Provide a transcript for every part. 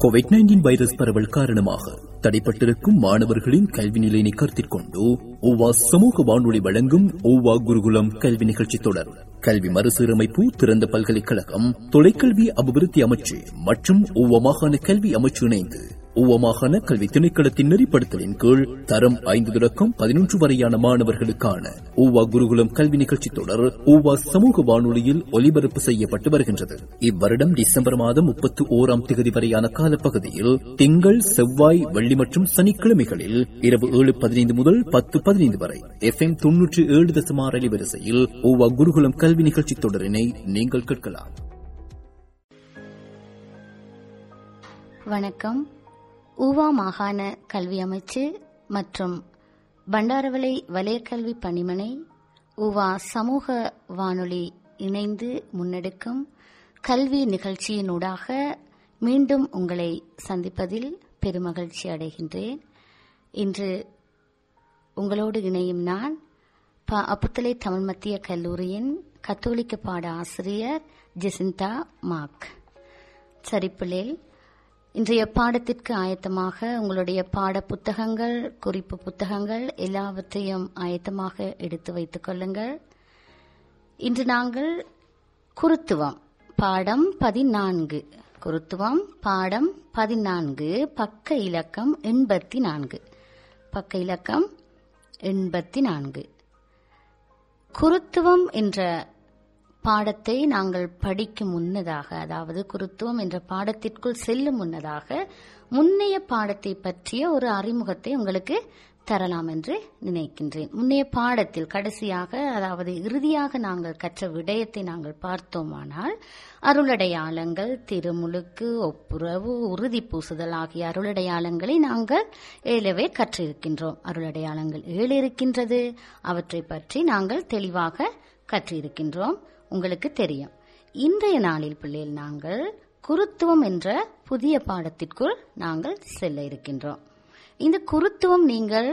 Covid nineteen virus பரவல் காரணமாக தடைப்பட்டிருக்கும் மாணவர்களின் கல்வி நிலையினை கருத்தில் கொண்டு ஓவா சமூக வானொலி வழங்கும் ஓவா குருகுலம் கல்வி நிகழ்ச்சி தொடர் கல்வி மறுசீரமைப்பு திறந்த பல்கலைக்கழகம் தொலைக்கல்வி அபிவிருத்தி அமைச்சு மற்றும் ஓவா மாகாண கல்வி அமைச்சு இணைந்து ஓவா மாகாண கல்வி திணைக்களத்தின் நெறிப்படுத்தலின் கீழ் தரம் ஐந்து தொடக்கம் பதினொன்று வரையான மாணவர்களுக்கான ஓவா குருகுலம் கல்வி நிகழ்ச்சி தொடர் ஓவா சமூக வானொலியில் ஒலிபரப்பு செய்யப்பட்டு வருகின்றது இவ்வருடம் டிசம்பர் மாதம் முப்பத்தி ஓராம் தேதி வரையான காலப்பகுதியில் திங்கள் செவ்வாய் வெள்ளி மற்றும் சனிக்கிழமைகளில் இரவு ஏழு பதினைந்து முதல் பத்து பதினைந்து வரை எஃப் எம் தொன்னூற்றி ஏழு தசமார் அலைவரிசையில் ஓவா குருகுலம் கல்வி நிகழ்ச்சி தொடரினை நீங்கள் கேட்கலாம் வணக்கம் ஊவா மாகாண கல்வி அமைச்சு மற்றும் பண்டாரவளை வலயக்கல்வி பணிமனை ஊவா சமூக வானொலி இணைந்து முன்னெடுக்கும் கல்வி நிகழ்ச்சியினூடாக மீண்டும் உங்களை சந்திப்பதில் பெருமகிழ்ச்சி அடைகின்றேன் இன்று உங்களோடு இணையும் நான் ப அப்புத்தலை தமிழ் மத்திய கல்லூரியின் கத்தோலிக்க பாட ஆசிரியர் ஜெசிந்தா மார்க் சரிப்பிள்ளையில் இன்றைய பாடத்திற்கு ஆயத்தமாக உங்களுடைய பாட புத்தகங்கள் குறிப்பு புத்தகங்கள் எல்லாவற்றையும் ஆயத்தமாக எடுத்து வைத்துக் கொள்ளுங்கள் இன்று நாங்கள் குருத்துவம் பாடம் பதினான்கு குருத்துவம் பாடம் பதினான்கு பக்க இலக்கம் எண்பத்தி நான்கு பக்க இலக்கம் எண்பத்தி நான்கு குருத்துவம் என்ற பாடத்தை நாங்கள் படிக்கும் முன்னதாக அதாவது குருத்துவம் என்ற பாடத்திற்குள் செல்லும் முன்னதாக முன்னைய பாடத்தை பற்றிய ஒரு அறிமுகத்தை உங்களுக்கு தரலாம் என்று நினைக்கின்றேன் முன்னைய பாடத்தில் கடைசியாக அதாவது இறுதியாக நாங்கள் கற்ற விடயத்தை நாங்கள் பார்த்தோமானால் அருளடையாளங்கள் திருமுழுக்கு ஒப்புரவு உறுதி பூசுதல் ஆகிய அருளடையாளங்களை நாங்கள் ஏழவே கற்றிருக்கின்றோம் அருளடையாளங்கள் ஏழு இருக்கின்றது அவற்றை பற்றி நாங்கள் தெளிவாக கற்றிருக்கின்றோம் உங்களுக்கு தெரியும் இன்றைய நாளில் பிள்ளைகள் நாங்கள் குருத்துவம் என்ற புதிய பாடத்திற்குள் நாங்கள் செல்ல இருக்கின்றோம் இந்த குருத்துவம் நீங்கள்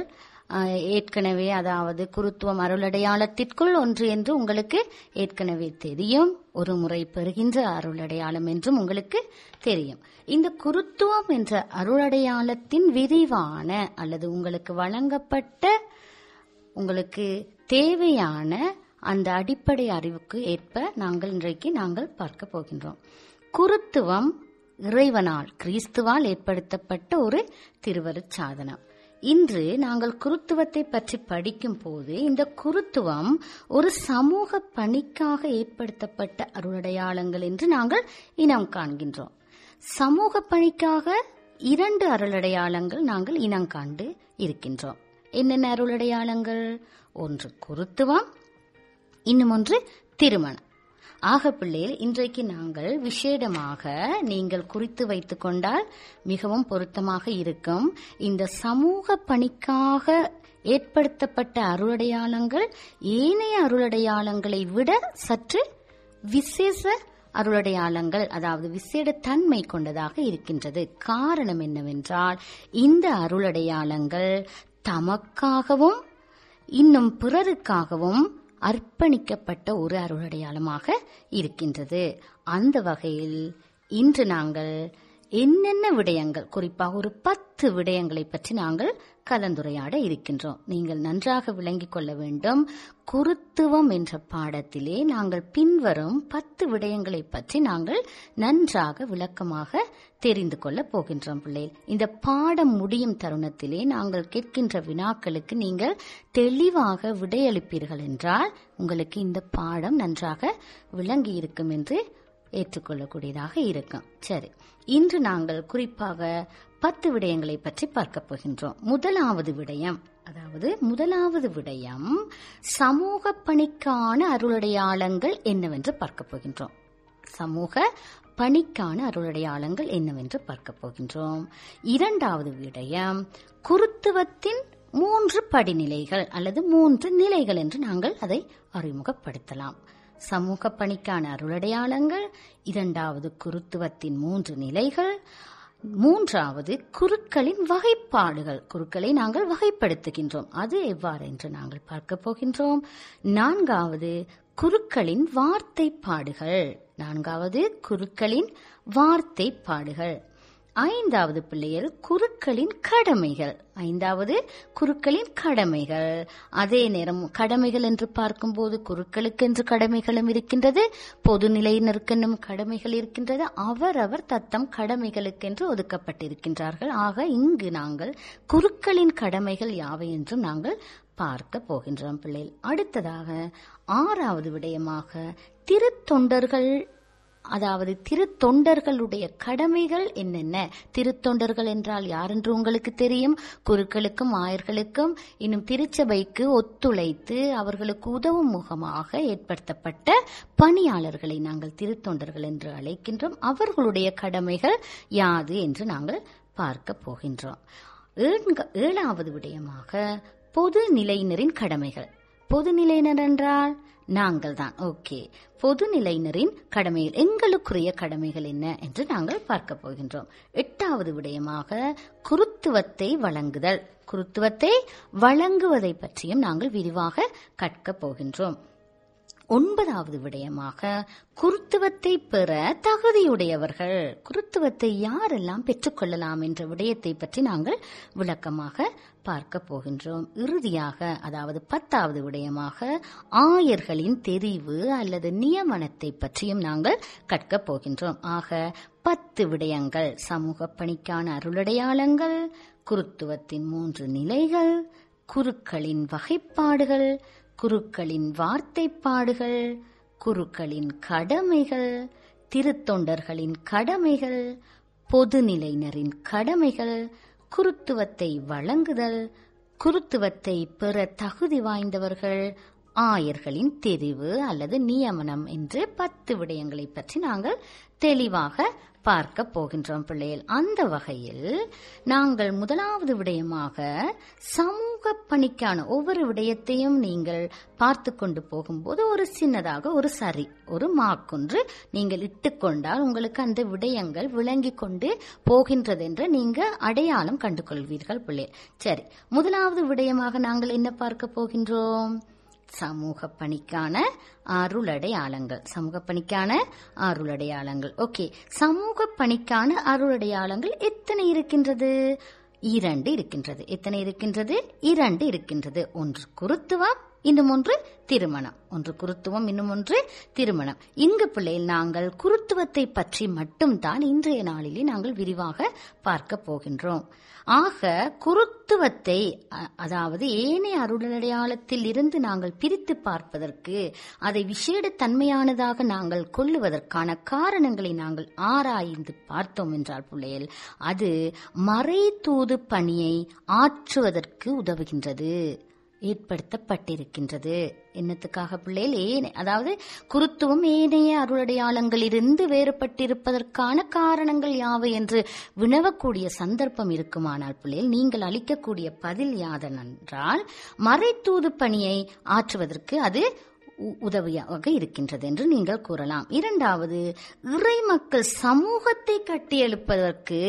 ஏற்கனவே அதாவது குருத்துவம் அருளடையாளத்திற்குள் ஒன்று என்று உங்களுக்கு ஏற்கனவே தெரியும் ஒரு முறை பெறுகின்ற அருளடையாளம் என்றும் உங்களுக்கு தெரியும் இந்த குருத்துவம் என்ற அருளடையாளத்தின் விரிவான அல்லது உங்களுக்கு வழங்கப்பட்ட உங்களுக்கு தேவையான அந்த அடிப்படை அறிவுக்கு ஏற்ப நாங்கள் இன்றைக்கு நாங்கள் பார்க்க போகின்றோம் குருத்துவம் இறைவனால் கிறிஸ்துவால் ஏற்படுத்தப்பட்ட ஒரு திருவருட் சாதனம் இன்று நாங்கள் குருத்துவத்தை பற்றி படிக்கும் போது இந்த குருத்துவம் ஒரு சமூக பணிக்காக ஏற்படுத்தப்பட்ட அருளடையாளங்கள் என்று நாங்கள் இனம் காண்கின்றோம் சமூக பணிக்காக இரண்டு அருளடையாளங்கள் நாங்கள் இனம் காண்டு இருக்கின்றோம் என்னென்ன அருளடையாளங்கள் ஒன்று குருத்துவம் இன்னும் ஒன்று திருமணம் ஆக பிள்ளையில் இன்றைக்கு நாங்கள் விசேடமாக நீங்கள் குறித்து வைத்துக் கொண்டால் மிகவும் பொருத்தமாக இருக்கும் இந்த சமூக பணிக்காக ஏற்படுத்தப்பட்ட அருளடையாளங்கள் ஏனைய அருளடையாளங்களை விட சற்று விசேஷ அருளடையாளங்கள் அதாவது விசேட தன்மை கொண்டதாக இருக்கின்றது காரணம் என்னவென்றால் இந்த அருளடையாளங்கள் தமக்காகவும் இன்னும் பிறருக்காகவும் அர்ப்பணிக்கப்பட்ட ஒரு அருளடையாளமாக இருக்கின்றது அந்த வகையில் இன்று நாங்கள் என்னென்ன விடயங்கள் குறிப்பாக ஒரு பத்து விடயங்களை பற்றி நாங்கள் கலந்துரையாட இருக்கின்றோம் நீங்கள் நன்றாக விளங்கிக் கொள்ள வேண்டும் குருத்துவம் என்ற பாடத்திலே நாங்கள் பின்வரும் பத்து விடயங்களை பற்றி நாங்கள் நன்றாக விளக்கமாக தெரிந்து கொள்ள போகின்றோம் பிள்ளைகள் இந்த பாடம் முடியும் தருணத்திலே நாங்கள் கேட்கின்ற வினாக்களுக்கு நீங்கள் தெளிவாக விடையளிப்பீர்கள் என்றால் உங்களுக்கு இந்த பாடம் நன்றாக விளங்கி இருக்கும் என்று ஏற்றுக்கொள்ளக்கூடியதாக இருக்கும் சரி இன்று நாங்கள் குறிப்பாக பத்து விடயங்களை பற்றி பார்க்க போகின்றோம் முதலாவது விடயம் அதாவது முதலாவது விடயம் சமூக பணிக்கான அருளடையாளங்கள் என்னவென்று பார்க்க போகின்றோம் சமூக பணிக்கான அருளடையாளங்கள் என்னவென்று பார்க்க போகின்றோம் இரண்டாவது விடயம் குருத்துவத்தின் மூன்று படிநிலைகள் அல்லது மூன்று நிலைகள் என்று நாங்கள் அதை அறிமுகப்படுத்தலாம் சமூக பணிக்கான அருளடையாளங்கள் இரண்டாவது குருத்துவத்தின் மூன்று நிலைகள் மூன்றாவது குருக்களின் வகைப்பாடுகள் குருக்களை நாங்கள் வகைப்படுத்துகின்றோம் அது எவ்வாறு என்று நாங்கள் பார்க்க போகின்றோம் நான்காவது குருக்களின் வார்த்தை பாடுகள் நான்காவது குருக்களின் வார்த்தை பாடுகள் ஐந்தாவது பிள்ளைகள் குருக்களின் கடமைகள் ஐந்தாவது குருக்களின் கடமைகள் அதே நேரம் கடமைகள் என்று பார்க்கும்போது குருக்களுக்கென்று கடமைகளும் இருக்கின்றது பொதுநிலையினருக்கென்னும் கடமைகள் இருக்கின்றது அவரவர் தத்தம் கடமைகளுக்கென்று ஒதுக்கப்பட்டிருக்கின்றார்கள் ஆக இங்கு நாங்கள் குருக்களின் கடமைகள் யாவை என்றும் நாங்கள் பார்க்க போகின்றோம் பிள்ளைகள் அடுத்ததாக ஆறாவது விடயமாக திருத்தொண்டர்கள் அதாவது திருத்தொண்டர்களுடைய கடமைகள் என்னென்ன திருத்தொண்டர்கள் என்றால் யார் என்று உங்களுக்கு தெரியும் குருக்களுக்கும் ஆயர்களுக்கும் இன்னும் திருச்சபைக்கு ஒத்துழைத்து அவர்களுக்கு உதவும் முகமாக ஏற்படுத்தப்பட்ட பணியாளர்களை நாங்கள் திருத்தொண்டர்கள் என்று அழைக்கின்றோம் அவர்களுடைய கடமைகள் யாது என்று நாங்கள் பார்க்க போகின்றோம் ஏழ்க- ஏழாவது விடயமாக பொது நிலையினரின் கடமைகள் பொதுநிலையினர் என்றால் நாங்கள் தான் ஓகே பொதுநிலையினரின் கடமைகள் எங்களுக்குரிய கடமைகள் என்ன என்று நாங்கள் பார்க்க போகின்றோம் எட்டாவது விடயமாக குருத்துவத்தை வழங்குதல் குருத்துவத்தை வழங்குவதை பற்றியும் நாங்கள் விரிவாக கற்கப் போகின்றோம் ஒன்பதாவது விடயமாக குருத்துவத்தை பெற தகுதியுடையவர்கள் குருத்துவத்தை யாரெல்லாம் பெற்றுக்கொள்ளலாம் என்ற விடயத்தை பற்றி நாங்கள் விளக்கமாக பார்க்க போகின்றோம் இறுதியாக அதாவது பத்தாவது விடயமாக ஆயர்களின் தெரிவு அல்லது நியமனத்தை பற்றியும் நாங்கள் கற்கப் போகின்றோம் ஆக பத்து விடயங்கள் சமூக பணிக்கான அருளடையாளங்கள் குருத்துவத்தின் மூன்று நிலைகள் குருக்களின் வகைப்பாடுகள் குருக்களின் வார்த்தைப்பாடுகள் குருக்களின் கடமைகள் திருத்தொண்டர்களின் கடமைகள் பொதுநிலையினரின் கடமைகள் குருத்துவத்தை வழங்குதல் குருத்துவத்தை பெற தகுதி வாய்ந்தவர்கள் ஆயர்களின் தெரிவு அல்லது நியமனம் என்று பத்து விடயங்களை பற்றி நாங்கள் தெளிவாக பார்க்க போகின்றோம் பிள்ளைகள் அந்த வகையில் நாங்கள் முதலாவது விடயமாக சமூக பணிக்கான ஒவ்வொரு விடயத்தையும் நீங்கள் பார்த்து கொண்டு போகும்போது ஒரு சின்னதாக ஒரு சரி ஒரு மாக்கொன்று நீங்கள் இட்டுக்கொண்டால் உங்களுக்கு அந்த விடயங்கள் விளங்கி கொண்டு போகின்றது என்று நீங்க அடையாளம் கண்டு கொள்வீர்கள் பிள்ளைகள் சரி முதலாவது விடயமாக நாங்கள் என்ன பார்க்க போகின்றோம் சமூக பணிக்கான அருளடையாளங்கள் சமூக பணிக்கான அருளடையாளங்கள் ஓகே சமூக பணிக்கான அருளடையாளங்கள் எத்தனை இருக்கின்றது இரண்டு இருக்கின்றது எத்தனை இருக்கின்றது இரண்டு இருக்கின்றது ஒன்று குருத்துவம் இன்னும் ஒன்று திருமணம் ஒன்று குருத்துவம் இன்னும் ஒன்று திருமணம் இங்கு பிள்ளையில் நாங்கள் குருத்துவத்தை பற்றி மட்டும்தான் இன்றைய நாளிலே நாங்கள் விரிவாக பார்க்க போகின்றோம் ஆக குருத்துவத்தை அ- அதாவது ஏனைய அருளடையாளத்தில் இருந்து நாங்கள் பிரித்து பார்ப்பதற்கு அதை விசேட தன்மையானதாக நாங்கள் கொள்ளுவதற்கான காரணங்களை நாங்கள் ஆராய்ந்து பார்த்தோம் என்றால் பிள்ளைகள் அது மறை தூது பணியை ஆற்றுவதற்கு உதவுகின்றது ஏற்படுத்தப்பட்டிருக்கின்றது என்னத்துக்காக பிள்ளைகள் ஏனே அதாவது குருத்துவம் ஏனைய அருளடையாளங்களிலிருந்து வேறுபட்டிருப்பதற்கான காரணங்கள் யாவை என்று வினவக்கூடிய சந்தர்ப்பம் இருக்குமானால் பிள்ளைகள் நீங்கள் அளிக்கக்கூடிய பதில் யாதென்றால் மறைத்தூது பணியை ஆற்றுவதற்கு அது உ- உதவியாக இருக்கின்றது என்று நீங்கள் கூறலாம் இரண்டாவது இறை மக்கள் சமூகத்தை கட்டியெழுப்பதற்கு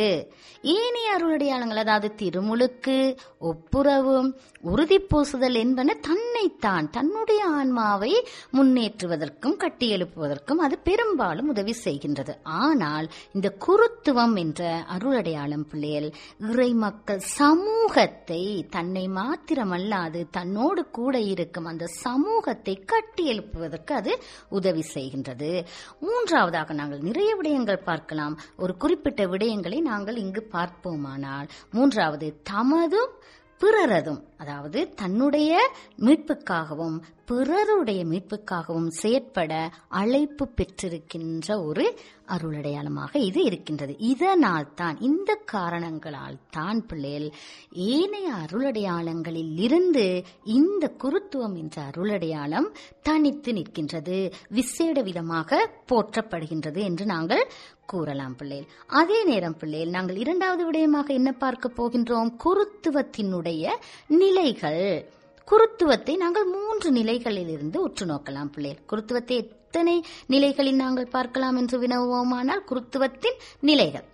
ஏனைய அருளடையாளங்கள் அதாவது திருமுழுக்கு ஒப்புரவு உறுதி பூசுதல் என்பன தன்னைத்தான் தன்னுடைய ஆன்மாவை முன்னேற்றுவதற்கும் கட்டியெழுப்புவதற்கும் அது பெரும்பாலும் உதவி செய்கின்றது ஆனால் இந்த குருத்துவம் என்ற அருளடையாளம் பிள்ளைகள் இறை மக்கள் சமூகத்தை தன்னை மாத்திரமல்லாது தன்னோடு கூட இருக்கும் அந்த சமூகத்தை கட்டி எழுப்புவதற்கு அது உதவி செய்கின்றது மூன்றாவதாக நாங்கள் நிறைய விடயங்கள் பார்க்கலாம் ஒரு குறிப்பிட்ட விடயங்களை நாங்கள் இங்கு பார்ப்போமானால் மூன்றாவது தமதும் பிறரதும் அதாவது தன்னுடைய மீட்புக்காகவும் பிறருடைய மீட்புக்காகவும் செயற்பட அழைப்பு பெற்றிருக்கின்ற ஒரு அருளடையாளமாக இது இருக்கின்றது இதனால் தான் இந்த காரணங்களால் தான் பிள்ளைகள் ஏனைய அருளடையாளங்களில் இருந்து இந்த குருத்துவம் என்ற அருளடையாளம் தனித்து நிற்கின்றது விசேட விதமாக போற்றப்படுகின்றது என்று நாங்கள் கூறலாம் பிள்ளைகள் அதே நேரம் பிள்ளைகள் நாங்கள் இரண்டாவது விடயமாக என்ன பார்க்க போகின்றோம் குருத்துவத்தினுடைய நிலைகள் குருத்துவத்தை நாங்கள் மூன்று நிலைகளில் இருந்து உற்று நோக்கலாம் பிள்ளைகள் குருத்துவத்தை எத்தனை நிலைகளில் நாங்கள் பார்க்கலாம் என்று வினவுவோமானால் குருத்துவத்தின் நிலைகள்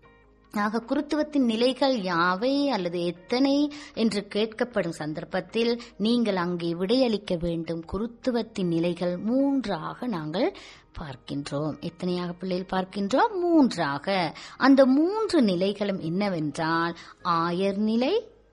ஆக குருத்துவத்தின் நிலைகள் யாவை அல்லது எத்தனை என்று கேட்கப்படும் சந்தர்ப்பத்தில் நீங்கள் அங்கே விடையளிக்க வேண்டும் குருத்துவத்தின் நிலைகள் மூன்றாக நாங்கள் பார்க்கின்றோம் எத்தனையாக பிள்ளைகள் பார்க்கின்றோம் மூன்றாக அந்த மூன்று நிலைகளும் என்னவென்றால் ஆயர் நிலை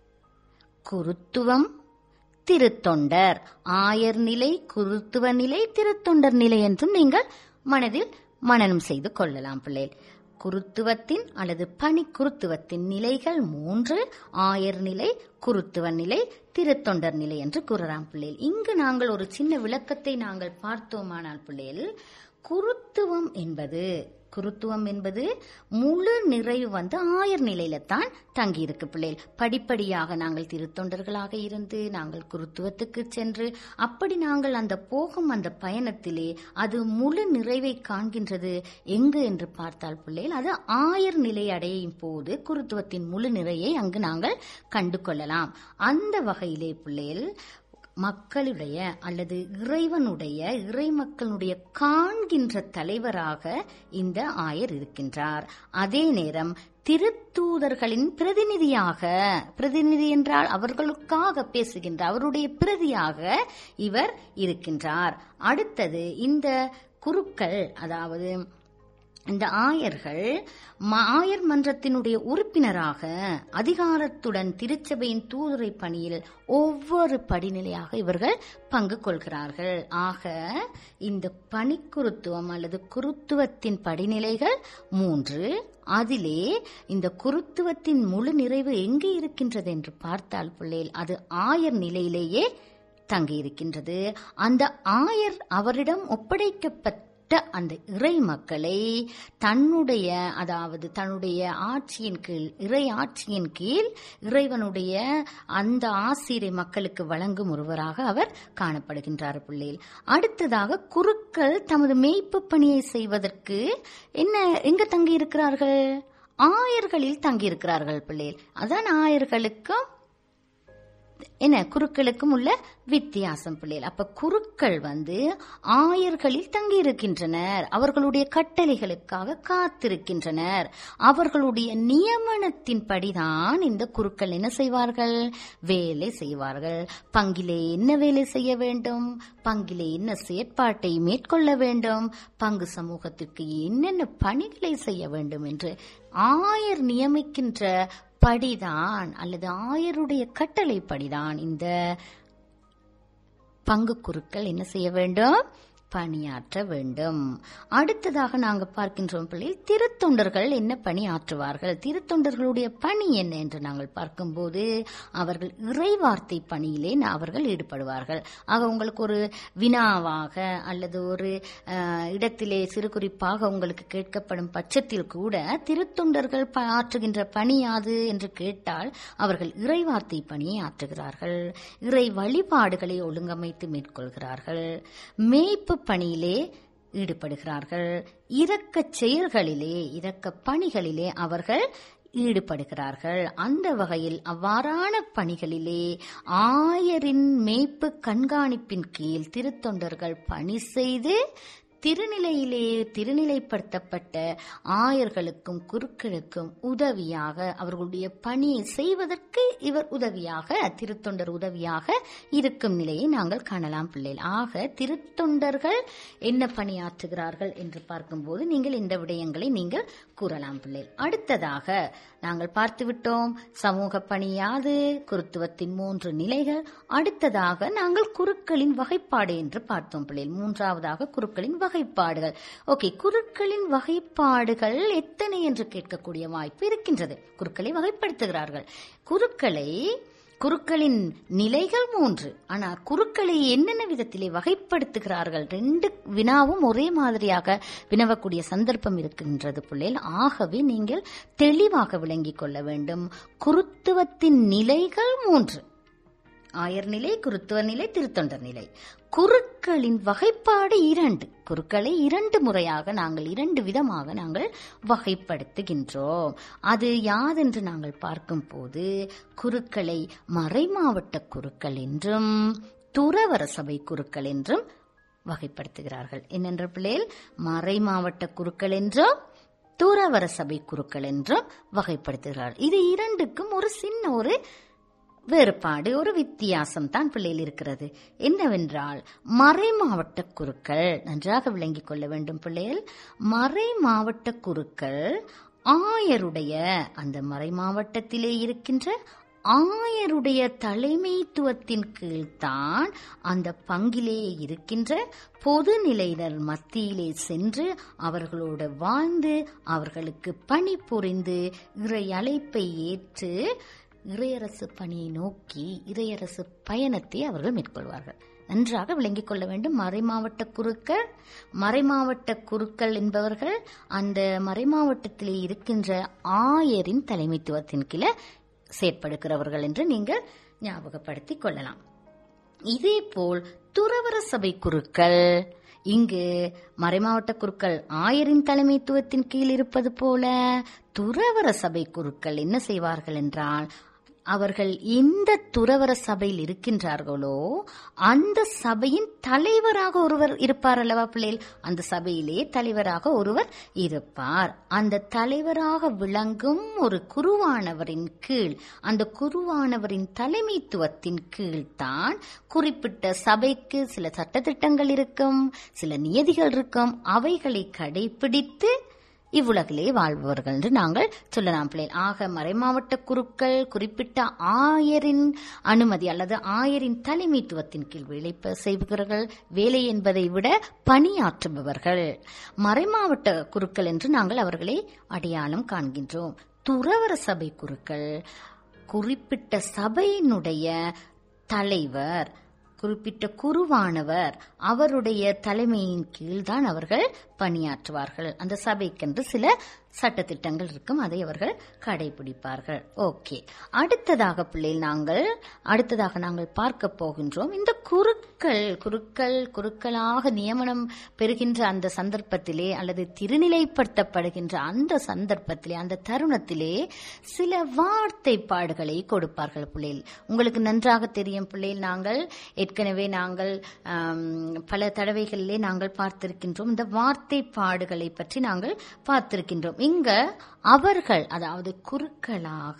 குருத்துவம் திருத்தொண்டர் ஆயர் நிலை குருத்துவ நிலை திருத்தொண்டர் நிலை என்றும் நீங்கள் மனதில் மனனம் செய்து கொள்ளலாம் பிள்ளைகள் குருத்துவத்தின் அல்லது பணி குருத்துவத்தின் நிலைகள் மூன்று ஆயர் நிலை குருத்துவ நிலை திருத்தொண்டர் நிலை என்று கூறலாம் பிள்ளைகள் இங்கு நாங்கள் ஒரு சின்ன விளக்கத்தை நாங்கள் பார்த்தோமானால் பிள்ளைகள் குருத்துவம் என்பது குருத்துவம் என்பது முழு நிறைவு வந்து ஆயர் நிலையில தான் தங்கி இருக்கு பிள்ளைகள் படிப்படியாக நாங்கள் திருத்தொண்டர்களாக இருந்து நாங்கள் குருத்துவத்துக்கு சென்று அப்படி நாங்கள் அந்த போகும் அந்த பயணத்திலே அது முழு நிறைவை காண்கின்றது எங்கு என்று பார்த்தால் பிள்ளைகள் அது ஆயர் நிலை அடையும் போது குருத்துவத்தின் முழு நிறையை அங்கு நாங்கள் கண்டு கொள்ளலாம் அந்த வகையிலே பிள்ளைகள் மக்களுடைய அல்லது இறைவனுடைய இறை மக்களுடைய காண்கின்ற தலைவராக இந்த ஆயர் இருக்கின்றார் அதே நேரம் திருத்தூதர்களின் பிரதிநிதியாக பிரதிநிதி என்றால் அவர்களுக்காக பேசுகின்ற அவருடைய பிரதியாக இவர் இருக்கின்றார் அடுத்தது இந்த குருக்கள் அதாவது இந்த ஆயர்கள் ஆயர் மன்றத்தினுடைய உறுப்பினராக அதிகாரத்துடன் திருச்சபையின் தூதுரை பணியில் ஒவ்வொரு படிநிலையாக இவர்கள் பங்கு கொள்கிறார்கள் ஆக இந்த பணிக்குருத்துவம் அல்லது குருத்துவத்தின் படிநிலைகள் மூன்று அதிலே இந்த குருத்துவத்தின் முழு நிறைவு எங்கே இருக்கின்றது என்று பார்த்தால் பிள்ளைகள் அது ஆயர் நிலையிலேயே தங்கியிருக்கின்றது அந்த ஆயர் அவரிடம் ஒப்படைக்கப்பட்ட அந்த இறை மக்களை தன்னுடைய அதாவது தன்னுடைய ஆட்சியின் கீழ் இறை ஆட்சியின் கீழ் இறைவனுடைய அந்த ஆசிரியரை மக்களுக்கு வழங்கும் ஒருவராக அவர் காணப்படுகின்றார் பிள்ளைகள் அடுத்ததாக குருக்கள் தமது மேய்ப்பு பணியை செய்வதற்கு என்ன எங்க தங்கி இருக்கிறார்கள் ஆயர்களில் தங்கி இருக்கிறார்கள் பிள்ளைகள் அதான் ஆயர்களுக்கும் என்ன குருக்களுக்கும் உள்ள வித்தியாசம் பிள்ளைகள் அப்ப குருக்கள் வந்து ஆயர்களில் தங்கி இருக்கின்றனர் அவர்களுடைய கட்டளைகளுக்காக காத்திருக்கின்றனர் அவர்களுடைய நியமனத்தின் படிதான் இந்த குருக்கள் என்ன செய்வார்கள் வேலை செய்வார்கள் பங்கிலே என்ன வேலை செய்ய வேண்டும் பங்கிலே என்ன செயற்பாட்டை மேற்கொள்ள வேண்டும் பங்கு சமூகத்திற்கு என்னென்ன பணிகளை செய்ய வேண்டும் என்று ஆயர் நியமிக்கின்ற படிதான் அல்லது ஆயருடைய கட்டளை படிதான் இந்த பங்கு குருக்கள் என்ன செய்ய வேண்டும் பணியாற்ற வேண்டும் அடுத்ததாக நாங்க பார்க்கின்றோம் பிள்ளைகள் திருத்தொண்டர்கள் என்ன பணி ஆற்றுவார்கள் திருத்தொண்டர்களுடைய பணி என்ன என்று நாங்கள் பார்க்கும்போது அவர்கள் இறைவார்த்தை பணியிலே அவர்கள் ஈடுபடுவார்கள் ஆக உங்களுக்கு ஒரு வினாவாக அல்லது ஒரு இடத்திலே சிறு குறிப்பாக உங்களுக்கு கேட்கப்படும் பட்சத்தில் கூட திருத்தொண்டர்கள் ஆற்றுகின்ற பணி யாது என்று கேட்டால் அவர்கள் இறைவார்த்தை பணியை ஆற்றுகிறார்கள் இறை வழிபாடுகளை ஒழுங்கமைத்து மேற்கொள்கிறார்கள் மேய்ப்பு பணியிலே ஈடுபடுகிறார்கள் இரக்க செயல்களிலே இரக்க பணிகளிலே அவர்கள் ஈடுபடுகிறார்கள் அந்த வகையில் அவ்வாறான பணிகளிலே ஆயரின் மேய்ப்பு கண்காணிப்பின் கீழ் திருத்தொண்டர்கள் பணி செய்து திருநிலையிலே திருநிலைப்படுத்தப்பட்ட ஆயர்களுக்கும் குருக்களுக்கும் உதவியாக அவர்களுடைய பணியை செய்வதற்கு இவர் உதவியாக திருத்தொண்டர் உதவியாக இருக்கும் நிலையை நாங்கள் காணலாம் பிள்ளைகள் ஆக திருத்தொண்டர்கள் என்ன பணியாற்றுகிறார்கள் என்று பார்க்கும்போது நீங்கள் இந்த விடயங்களை நீங்கள் கூறலாம் பிள்ளைகள் அடுத்ததாக நாங்கள் பார்த்துவிட்டோம் சமூக பணியாது குருத்துவத்தின் மூன்று நிலைகள் அடுத்ததாக நாங்கள் குருக்களின் வகைப்பாடு என்று பார்த்தோம் பிள்ளைகள் மூன்றாவதாக குருக்களின் வகைப்பாடுகள் ஓகே குருக்களின் வகைப்பாடுகள் எத்தனை என்று கேட்கக்கூடிய வாய்ப்பு இருக்கின்றது குருக்களை வகைப்படுத்துகிறார்கள் குருக்களை குருக்களின் நிலைகள் மூன்று ஆனா குருக்களை என்னென்ன விதத்திலே வகைப்படுத்துகிறார்கள் ரெண்டு வினாவும் ஒரே மாதிரியாக வினவக்கூடிய சந்தர்ப்பம் இருக்கின்றது பிள்ளைகள் ஆகவே நீங்கள் தெளிவாக விளங்கிக் கொள்ள வேண்டும் குருத்துவத்தின் நிலைகள் மூன்று ஆயர் நிலை குருத்துவ நிலை திருத்தொண்டர் நிலை குருக்களின் வகைப்பாடு இரண்டு குருக்களை இரண்டு முறையாக நாங்கள் இரண்டு விதமாக நாங்கள் வகைப்படுத்துகின்றோம் அது யாதென்று நாங்கள் பார்க்கும் போது குருக்களை மறைமாவட்ட குருக்கள் என்றும் துறவர சபை குருக்கள் என்றும் வகைப்படுத்துகிறார்கள் என்னென்ற பிள்ளைகள் மறை மாவட்ட குருக்கள் என்றும் தூரவர சபை குருக்கள் என்றும் வகைப்படுத்துகிறார்கள் இது இரண்டுக்கும் ஒரு சின்ன ஒரு வேறுபாடு ஒரு வித்தியாசம் தான் பிள்ளையில் இருக்கிறது என்னவென்றால் மறை மாவட்ட குருக்கள் நன்றாக விளங்கிக் கொள்ள வேண்டும் பிள்ளைகள் மறை மாவட்ட குருக்கள் ஆயருடைய அந்த மறை மாவட்டத்திலே இருக்கின்ற ஆயருடைய தலைமைத்துவத்தின் கீழ்தான் அந்த பங்கிலே இருக்கின்ற பொதுநிலையினர் மத்தியிலே சென்று அவர்களோடு வாழ்ந்து அவர்களுக்கு பணிபுரிந்து இறை அழைப்பை ஏற்று இறையரசு பணியை நோக்கி இறையரசு பயணத்தை அவர்கள் மேற்கொள்வார்கள் நன்றாக விளங்கிக் கொள்ள வேண்டும் மறைமாவட்ட குருக்கள் மறைமாவட்ட குருக்கள் என்பவர்கள் அந்த மறைமாவட்டத்திலே இருக்கின்ற ஆயரின் தலைமைத்துவத்தின் கீழே செயற்படுகிறவர்கள் என்று நீங்கள் ஞாபகப்படுத்திக் கொள்ளலாம் இதே போல் துறவர சபை குருக்கள் இங்கு மறைமாவட்ட குருக்கள் ஆயரின் தலைமைத்துவத்தின் கீழ் இருப்பது போல துறவர சபை குருக்கள் என்ன செய்வார்கள் என்றால் அவர்கள் எந்த துறவர சபையில் இருக்கின்றார்களோ அந்த சபையின் தலைவராக ஒருவர் இருப்பார் அல்லவா பிள்ளைகள் அந்த சபையிலே தலைவராக ஒருவர் இருப்பார் அந்த தலைவராக விளங்கும் ஒரு குருவானவரின் கீழ் அந்த குருவானவரின் தலைமைத்துவத்தின் கீழ் தான் குறிப்பிட்ட சபைக்கு சில சட்டத்திட்டங்கள் இருக்கும் சில நியதிகள் இருக்கும் அவைகளை கடைபிடித்து இவ்வுலகிலே வாழ்பவர்கள் என்று நாங்கள் சொல்லலாம் பிள்ளைகள் ஆக மறைமாவட்ட குருக்கள் குறிப்பிட்ட ஆயரின் அனுமதி அல்லது ஆயரின் தலைமைத்துவத்தின் கீழ் வேலை ப- செய்பவர்கள் வேலை என்பதை விட பணியாற்றுபவர்கள் மறைமாவட்ட குருக்கள் என்று நாங்கள் அவர்களை அடையாளம் காண்கின்றோம் துறவர சபை குருக்கள் குறிப்பிட்ட சபையினுடைய தலைவர் குறிப்பிட்ட குருவானவர் அவருடைய தலைமையின் கீழ்தான் அவர்கள் பணியாற்றுவார்கள் அந்த சபைக்கென்று சில சட்டத்திட்டங்கள் இருக்கும் அதை அவர்கள் கடைபிடிப்பார்கள் ஓகே அடுத்ததாக பிள்ளைகள் நாங்கள் அடுத்ததாக நாங்கள் பார்க்க போகின்றோம் இந்த குருக்கள் குருக்கள் குருக்களாக நியமனம் பெறுகின்ற அந்த சந்தர்ப்பத்திலே அல்லது திருநிலைப்படுத்தப்படுகின்ற அந்த சந்தர்ப்பத்திலே அந்த தருணத்திலே சில வார்த்தைப்பாடுகளை கொடுப்பார்கள் பிள்ளைகள் உங்களுக்கு நன்றாக தெரியும் பிள்ளைகள் நாங்கள் ஏற்கனவே நாங்கள் ஆம், பல தடவைகளிலே நாங்கள் பார்த்திருக்கின்றோம் இந்த வார்த்தைப்பாடுகளை பற்றி நாங்கள் பார்த்திருக்கின்றோம் இங்க அவர்கள் அதாவது குருக்களாக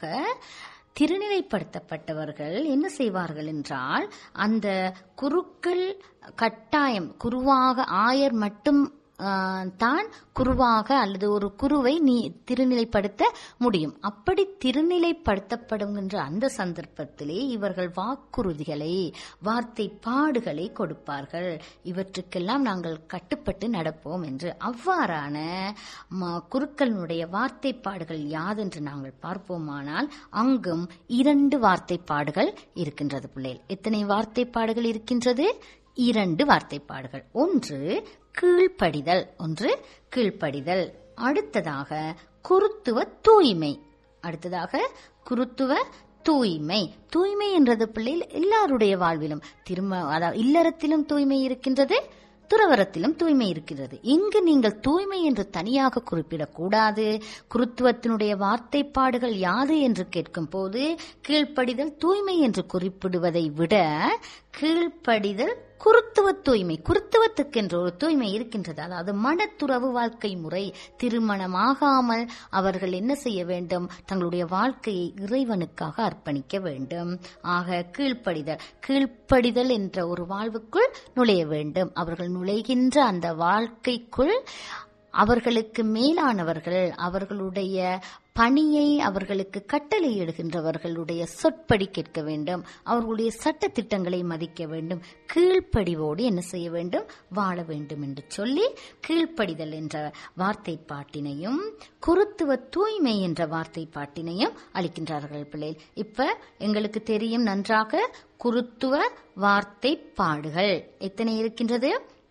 திருநிலைப்படுத்தப்பட்டவர்கள் என்ன செய்வார்கள் என்றால் அந்த குருக்கள் கட்டாயம் குருவாக ஆயர் மட்டும் ஆ, தான் குருவாக அல்லது ஒரு குருவை நீ திருநிலைப்படுத்த முடியும் அப்படி திருநிலைப்படுத்தப்படுகின்ற அந்த சந்தர்ப்பத்திலே இவர்கள் வாக்குறுதிகளை வார்த்தை பாடுகளை கொடுப்பார்கள் இவற்றுக்கெல்லாம் நாங்கள் கட்டுப்பட்டு நடப்போம் என்று அவ்வாறான ம- குருக்களினுடைய வார்த்தைப்பாடுகள் யாதென்று நாங்கள் பார்ப்போமானால் அங்கும் இரண்டு வார்த்தைப்பாடுகள் இருக்கின்றது பிள்ளைகள் எத்தனை வார்த்தைப்பாடுகள் இருக்கின்றது இரண்டு வார்த்தைப்பாடுகள் ஒன்று கீழ்ப்படிதல் ஒன்று கீழ்ப்படிதல் அடுத்ததாக குருத்துவ தூய்மை அடுத்ததாக குருத்துவ தூய்மை தூய்மை என்றது பிள்ளைகள் எல்லாருடைய வாழ்விலும் திரும்ப அதாவது இல்லறத்திலும் தூய்மை இருக்கின்றது துறவரத்திலும் தூய்மை இருக்கிறது இங்கு நீங்கள் தூய்மை என்று தனியாக குறிப்பிடக்கூடாது குருத்துவத்தினுடைய வார்த்தைப்பாடுகள் யாது என்று கேட்கும் போது கீழ்ப்படிதல் தூய்மை என்று குறிப்பிடுவதை விட கீழ்ப்படிதல் குருத்துவ தூய்மை குருத்துவத்துக்கென்று ஒரு தூய்மை இருக்கின்றது அதாவது மனத்துறவு வாழ்க்கை முறை திருமணமாகாமல் அவர்கள் என்ன செய்ய வேண்டும் தங்களுடைய வாழ்க்கையை இறைவனுக்காக அர்ப்பணிக்க வேண்டும் ஆக கீழ்ப்படிதல் கீழ்ப்படிதல் என்ற ஒரு வாழ்வுக்குள் நுழைய வேண்டும் அவர்கள் நுழைகின்ற அந்த வாழ்க்கைக்குள் அவர்களுக்கு மேலானவர்கள் அவர்களுடைய பணியை அவர்களுக்கு கட்டளையிடுகின்றவர்களுடைய சொற்படி கேட்க வேண்டும் அவர்களுடைய சட்ட திட்டங்களை மதிக்க வேண்டும் கீழ்ப்படிவோடு என்ன செய்ய வேண்டும் வாழ வேண்டும் என்று சொல்லி கீழ்ப்படிதல் என்ற வார்த்தை பாட்டினையும் குருத்துவ தூய்மை என்ற வார்த்தை பாட்டினையும் அளிக்கின்றார்கள் பிள்ளைகள் இப்ப எங்களுக்கு தெரியும் நன்றாக குருத்துவ வார்த்தை பாடுகள் எத்தனை இருக்கின்றது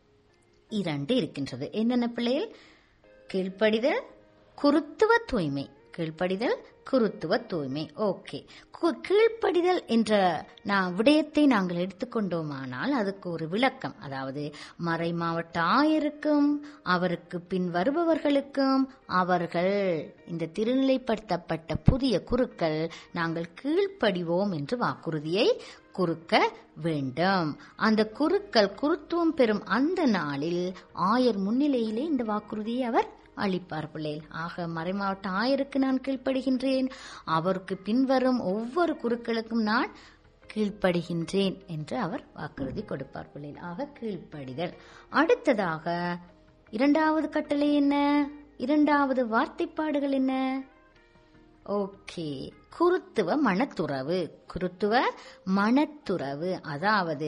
இரண்டு இருக்கின்றது என்னென்ன பிள்ளைகள் கீழ்ப்படிதல் குருத்துவ தூய்மை கீழ்ப்படிதல் குருத்துவ தூய்மை ஓகே கு- கீழ்ப்படிதல் என்ற நான் விடயத்தை நாங்கள் எடுத்துக்கொண்டோமானால் அதுக்கு ஒரு விளக்கம் அதாவது மறை மாவட்ட ஆயருக்கும் அவருக்கு பின் வருபவர்களுக்கும் அவர்கள் இந்த திருநிலைப்படுத்தப்பட்ட புதிய குருக்கள் நாங்கள் கீழ்ப்படிவோம் என்று வாக்குறுதியை குறுக்க வேண்டும் அந்த குருக்கள் குருத்துவம் பெறும் அந்த நாளில் ஆயர் முன்னிலையிலே இந்த வாக்குறுதியை அவர் அளிப்பார் பிள்ளைகள் ஆக மறைமாவட்ட ஆயருக்கு நான் கீழ்ப்படுகின்றேன் அவருக்கு பின்வரும் ஒவ்வொரு குருக்களுக்கும் நான் கீழ்ப்படுகின்றேன் என்று அவர் வாக்குறுதி கொடுப்பார் பிள்ளைகள் ஆக கீழ்ப்படிதல் அடுத்ததாக இரண்டாவது கட்டளை என்ன இரண்டாவது வார்த்தைப்பாடுகள் என்ன ஓகே குருத்துவ மனத்துறவு குருத்துவ மனத்துறவு அதாவது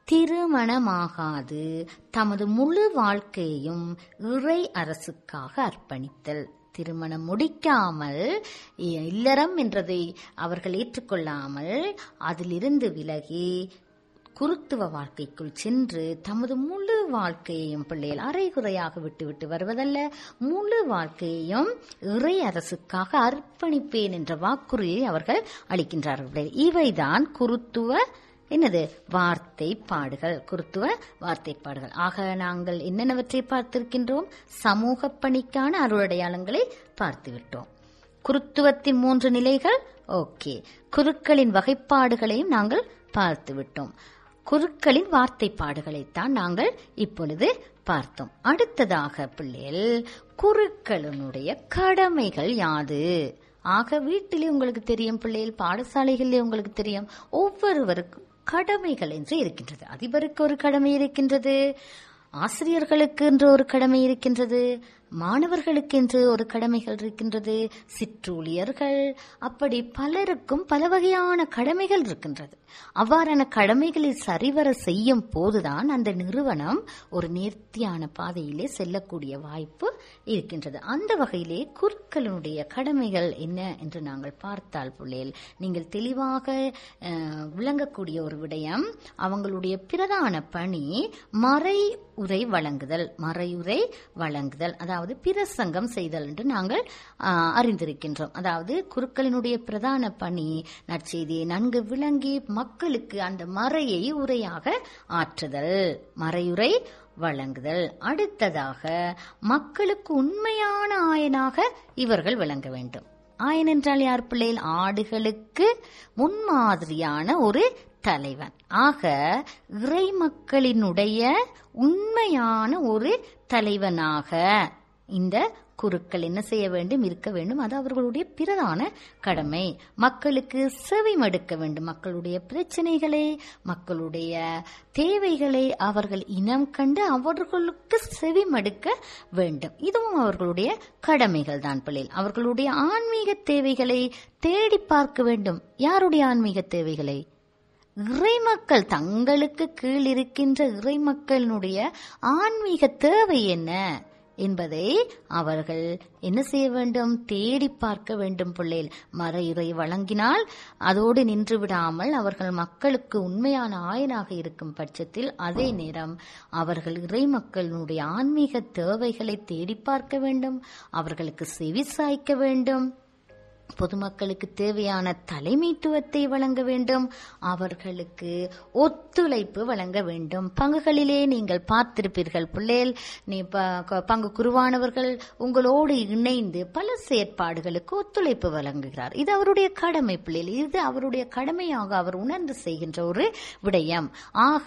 திருமணமாகாது தமது முழு வாழ்க்கையையும் இறை அரசுக்காக அர்ப்பணித்தல் திருமணம் முடிக்காமல் இல்லறம் என்றதை அவர்கள் ஏற்றுக்கொள்ளாமல் அதிலிருந்து விலகி குருத்துவ வாழ்க்கைக்குள் சென்று தமது முழு வாழ்க்கையையும் பிள்ளைகள் அரைகுறையாக விட்டுவிட்டு வருவதல்ல முழு வாழ்க்கையையும் இறை அரசுக்காக அர்ப்பணிப்பேன் என்ற வாக்குறுதியை அவர்கள் அளிக்கின்றார்கள் இவைதான் குருத்துவ என்னது வார்த்தை பாடுகள் குருத்துவ வார்த்தை பாடுகள் ஆக நாங்கள் என்னென்னவற்றை பார்த்திருக்கின்றோம் சமூக பணிக்கான அருளடையாளங்களை பார்த்துவிட்டோம் குருத்துவத்தின் மூன்று நிலைகள் ஓகே குருக்களின் வகைப்பாடுகளையும் நாங்கள் பார்த்துவிட்டோம் குருக்களின் வார்த்தைப்பாடுகளைத்தான் நாங்கள் இப்பொழுது பார்த்தோம் அடுத்ததாக பிள்ளைகள் குருக்களினுடைய கடமைகள் யாது ஆக வீட்டிலே உங்களுக்கு தெரியும் பிள்ளைகள் பாடசாலைகளிலே உங்களுக்கு தெரியும் ஒவ்வொருவருக்கும் கடமைகள் என்று இருக்கின்றது அதிபருக்கு ஒரு கடமை இருக்கின்றது ஆசிரியர்களுக்கு என்று ஒரு கடமை இருக்கின்றது மாணவர்களுக்கு என்று ஒரு கடமைகள் இருக்கின்றது சிற்றூழியர்கள் அப்படி பலருக்கும் பல வகையான கடமைகள் இருக்கின்றது அவ்வாறான கடமைகளை சரிவர செய்யும் போதுதான் அந்த நிறுவனம் ஒரு நேர்த்தியான பாதையிலே செல்லக்கூடிய வாய்ப்பு இருக்கின்றது அந்த வகையிலே குருக்களுடைய கடமைகள் என்ன என்று நாங்கள் பார்த்தால் பிள்ளைகள் நீங்கள் தெளிவாக விளங்கக்கூடிய ஒரு விடயம் அவங்களுடைய பிரதான பணி மறை உரை வழங்குதல் மறையுரை வழங்குதல் அதாவது பிரசங்கம் செய்தல் என்று நாங்கள் அறிந்திருக்கின்றோம் அதாவது குருக்களினுடைய பிரதான பணி நற்செய்தியை நன்கு விளங்கி மக்களுக்கு அந்த மறையை உரையாக ஆற்றுதல் மறையுரை வழங்குதல் அடுத்ததாக மக்களுக்கு உண்மையான ஆயனாக இவர்கள் விளங்க வேண்டும் ஆயன் என்றால் யார் பிள்ளைகள் ஆடுகளுக்கு முன்மாதிரியான ஒரு தலைவன் ஆக இறை மக்களினுடைய உண்மையான ஒரு தலைவனாக இந்த குருக்கள் என்ன செய்ய வேண்டும் இருக்க வேண்டும் அது அவர்களுடைய பிரதான கடமை மக்களுக்கு செவி மடுக்க வேண்டும் மக்களுடைய பிரச்சனைகளை மக்களுடைய தேவைகளை அவர்கள் இனம் கண்டு அவர்களுக்கு செவி மடுக்க வேண்டும் இதுவும் அவர்களுடைய கடமைகள் தான் பிள்ளைகள் அவர்களுடைய ஆன்மீக தேவைகளை தேடி பார்க்க வேண்டும் யாருடைய ஆன்மீக தேவைகளை இறைமக்கள் தங்களுக்கு கீழ் இருக்கின்ற இறைமக்களினுடைய ஆன்மீக தேவை என்ன என்பதை அவர்கள் என்ன செய்ய வேண்டும் தேடி பார்க்க வேண்டும் பிள்ளைகள் மறையுறை வழங்கினால் அதோடு நின்று விடாமல் அவர்கள் மக்களுக்கு உண்மையான ஆயனாக இருக்கும் பட்சத்தில் அதே நேரம் அவர்கள் இறை மக்களினுடைய ஆன்மீக தேவைகளை தேடி பார்க்க வேண்டும் அவர்களுக்கு செவி சாய்க்க வேண்டும் பொதுமக்களுக்கு தேவையான தலைமைத்துவத்தை வழங்க வேண்டும் அவர்களுக்கு ஒத்துழைப்பு வழங்க வேண்டும் பங்குகளிலே நீங்கள் பார்த்திருப்பீர்கள் பிள்ளைகள் நீ பங்கு குருவானவர்கள் உங்களோடு இணைந்து பல செயற்பாடுகளுக்கு ஒத்துழைப்பு வழங்குகிறார் இது அவருடைய கடமை பிள்ளைகள் இது அவருடைய கடமையாக அவர் உணர்ந்து செய்கின்ற ஒரு விடயம் ஆக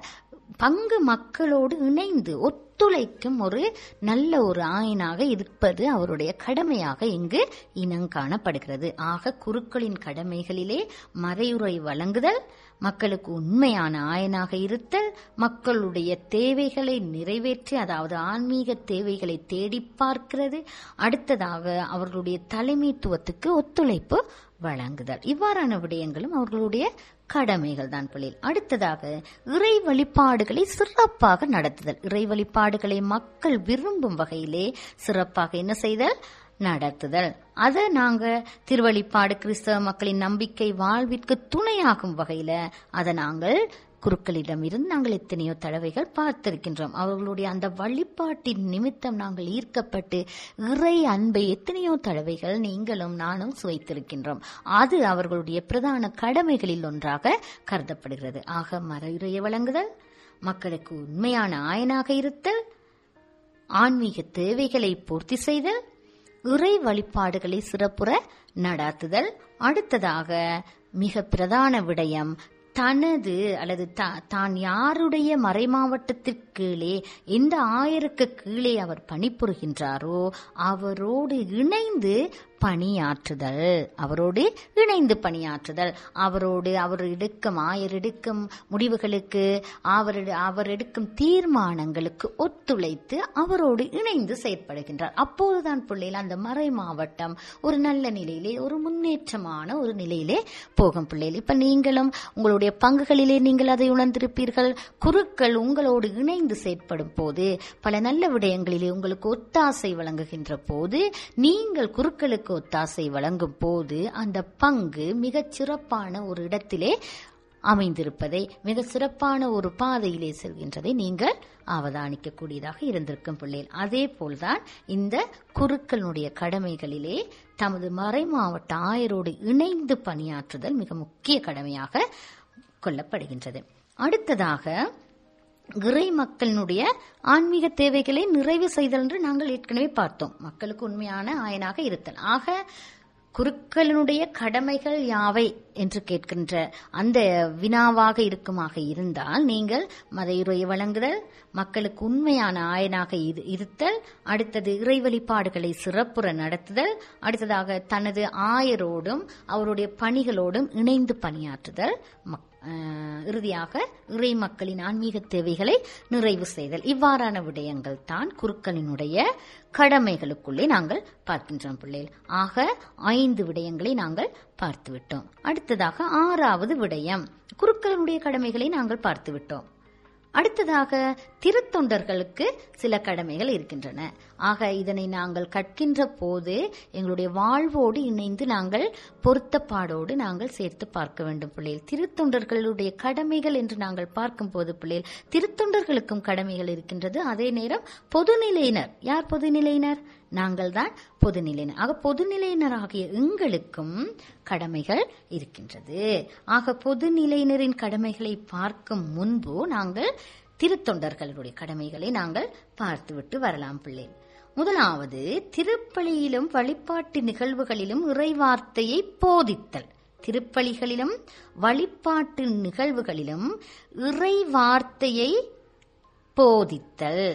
பங்கு மக்களோடு இணைந்து ஒத்துழைக்கும் ஒரு நல்ல ஒரு ஆயனாக இருப்பது அவருடைய கடமையாக இங்கு இனங்காணப்படுகிறது ஆக குருக்களின் கடமைகளிலே மறையுறை வழங்குதல் மக்களுக்கு உண்மையான ஆயனாக இருத்தல் மக்களுடைய தேவைகளை நிறைவேற்றி அதாவது ஆன்மீக தேவைகளை தேடி பார்க்கிறது அடுத்ததாக அவர்களுடைய தலைமைத்துவத்துக்கு ஒத்துழைப்பு வழங்குதல் இவ்வாறான விடயங்களும் அவர்களுடைய கடமைகள் தான் பிள்ளைகள் அடுத்ததாக இறை வழிபாடுகளை சிறப்பாக நடத்துதல் இறை வழிபாடுகளை மக்கள் விரும்பும் வகையிலே சிறப்பாக என்ன செய்தல் நடத்துதல் அதை நாங்க திருவழிப்பாடு கிறிஸ்தவ மக்களின் நம்பிக்கை வாழ்விற்கு துணையாகும் வகையில அதை நாங்கள் குருக்களிடம் இருந்து நாங்கள் எத்தனையோ தடவைகள் பார்த்திருக்கின்றோம் அவர்களுடைய அந்த வழிபாட்டின் நிமித்தம் நாங்கள் ஈர்க்கப்பட்டு இறை அன்பை எத்தனையோ தடவைகள் நீங்களும் நானும் சுவைத்திருக்கின்றோம் அது அவர்களுடைய பிரதான கடமைகளில் ஒன்றாக கருதப்படுகிறது ஆக மறையுறையை வழங்குதல் மக்களுக்கு உண்மையான ஆயனாக இருத்தல் ஆன்மீக தேவைகளை பூர்த்தி செய்தல் இறை வழிபாடுகளை சிறப்புற நடாத்துதல் அடுத்ததாக மிக பிரதான விடயம் தனது அல்லது த- தான் யாருடைய மறைமாவட்டத்திற்கு கீழே எந்த ஆயருக்கு கீழே அவர் பணிபுரிகின்றாரோ அவரோடு இணைந்து பணியாற்றுதல் அவரோடு இணைந்து பணியாற்றுதல் அவரோடு அவர் எடுக்கும் ஆயர் எடுக்கும் முடிவுகளுக்கு அவர் எடு- அவர் எடுக்கும் தீர்மானங்களுக்கு ஒத்துழைத்து அவரோடு இணைந்து செயற்படுகின்றார் அப்போதுதான் பிள்ளைகள் அந்த மறை மாவட்டம் ஒரு நல்ல நிலையிலே ஒரு முன்னேற்றமான ஒரு நிலையிலே போகும் பிள்ளைகள் இப்ப நீங்களும் உங்களுடைய பங்குகளிலே நீங்கள் அதை உணர்ந்திருப்பீர்கள் குருக்கள் உங்களோடு இணைந்து செயற்படும் போது பல நல்ல விடயங்களிலே உங்களுக்கு ஒத்தாசை வழங்குகின்ற போது நீங்கள் குருக்களுக்கு ஒத்தாசை வழங்கும் போது அந்த பங்கு மிகச் சிறப்பான ஒரு இடத்திலே அமைந்திருப்பதை மிக சிறப்பான ஒரு பாதையிலே செல்கின்றதை நீங்கள் அவதானிக்கக்கூடியதாக இருந்திருக்கும் பிள்ளைகள் அதே போல்தான் இந்த குருக்களுடைய கடமைகளிலே தமது மறைமாவட்ட ஆயரோடு இணைந்து பணியாற்றுதல் மிக முக்கிய கடமையாக கொள்ளப்படுகின்றது அடுத்ததாக இறை மக்களினுடைய ஆன்மீக தேவைகளை நிறைவு செய்தல் என்று நாங்கள் ஏற்கனவே பார்த்தோம் மக்களுக்கு உண்மையான ஆயனாக இருத்தல் ஆக குருக்களினுடைய கடமைகள் யாவை என்று கேட்கின்ற அந்த வினாவாக இருக்குமாக இருந்தால் நீங்கள் மதையுரையை வழங்குதல் மக்களுக்கு உண்மையான ஆயனாக இரு- இருத்தல் அடுத்தது இறை வழிபாடுகளை சிறப்புற நடத்துதல் அடுத்ததாக தனது ஆயரோடும் அவருடைய பணிகளோடும் இணைந்து பணியாற்றுதல் மக்- அஹ், இறுதியாக இறை மக்களின் ஆன்மீக தேவைகளை நிறைவு செய்தல் இவ்வாறான விடயங்கள் தான் குருக்களினுடைய கடமைகளுக்குள்ளே நாங்கள் பார்க்கின்றோம் பிள்ளைகள் ஆக ஐந்து விடயங்களை நாங்கள் பார்த்துவிட்டோம் அடுத்ததாக ஆறாவது விடயம் குருக்களினுடைய கடமைகளை நாங்கள் பார்த்துவிட்டோம் அடுத்ததாக திருத்தொண்டர்களுக்கு சில கடமைகள் இருக்கின்றன ஆக இதனை நாங்கள் கற்கின்ற போது எங்களுடைய வாழ்வோடு இணைந்து நாங்கள் பொருத்தப்பாடோடு நாங்கள் சேர்த்து பார்க்க வேண்டும் பிள்ளைகள் திருத்தொண்டர்களுடைய கடமைகள் என்று நாங்கள் பார்க்கும்போது பிள்ளைகள் திருத்தொண்டர்களுக்கும் கடமைகள் இருக்கின்றது அதே நேரம் பொதுநிலையினர் யார் பொதுநிலையினர் நாங்கள் தான் பொதுநிலையினர் ஆக பொதுநிலையினராகிய எங்களுக்கும் கடமைகள் இருக்கின்றது ஆக பொதுநிலையினரின் கடமைகளை பார்க்கும் முன்பு நாங்கள் திருத்தொண்டர்களுடைய கடமைகளை நாங்கள் பார்த்துவிட்டு வரலாம் பிள்ளை முதலாவது திருப்பலியிலும் வழிபாட்டு நிகழ்வுகளிலும் இறைவார்த்தையை போதித்தல் திருப்பலிகளிலும் வழிபாட்டு நிகழ்வுகளிலும் இறை வார்த்தையை போதித்தல்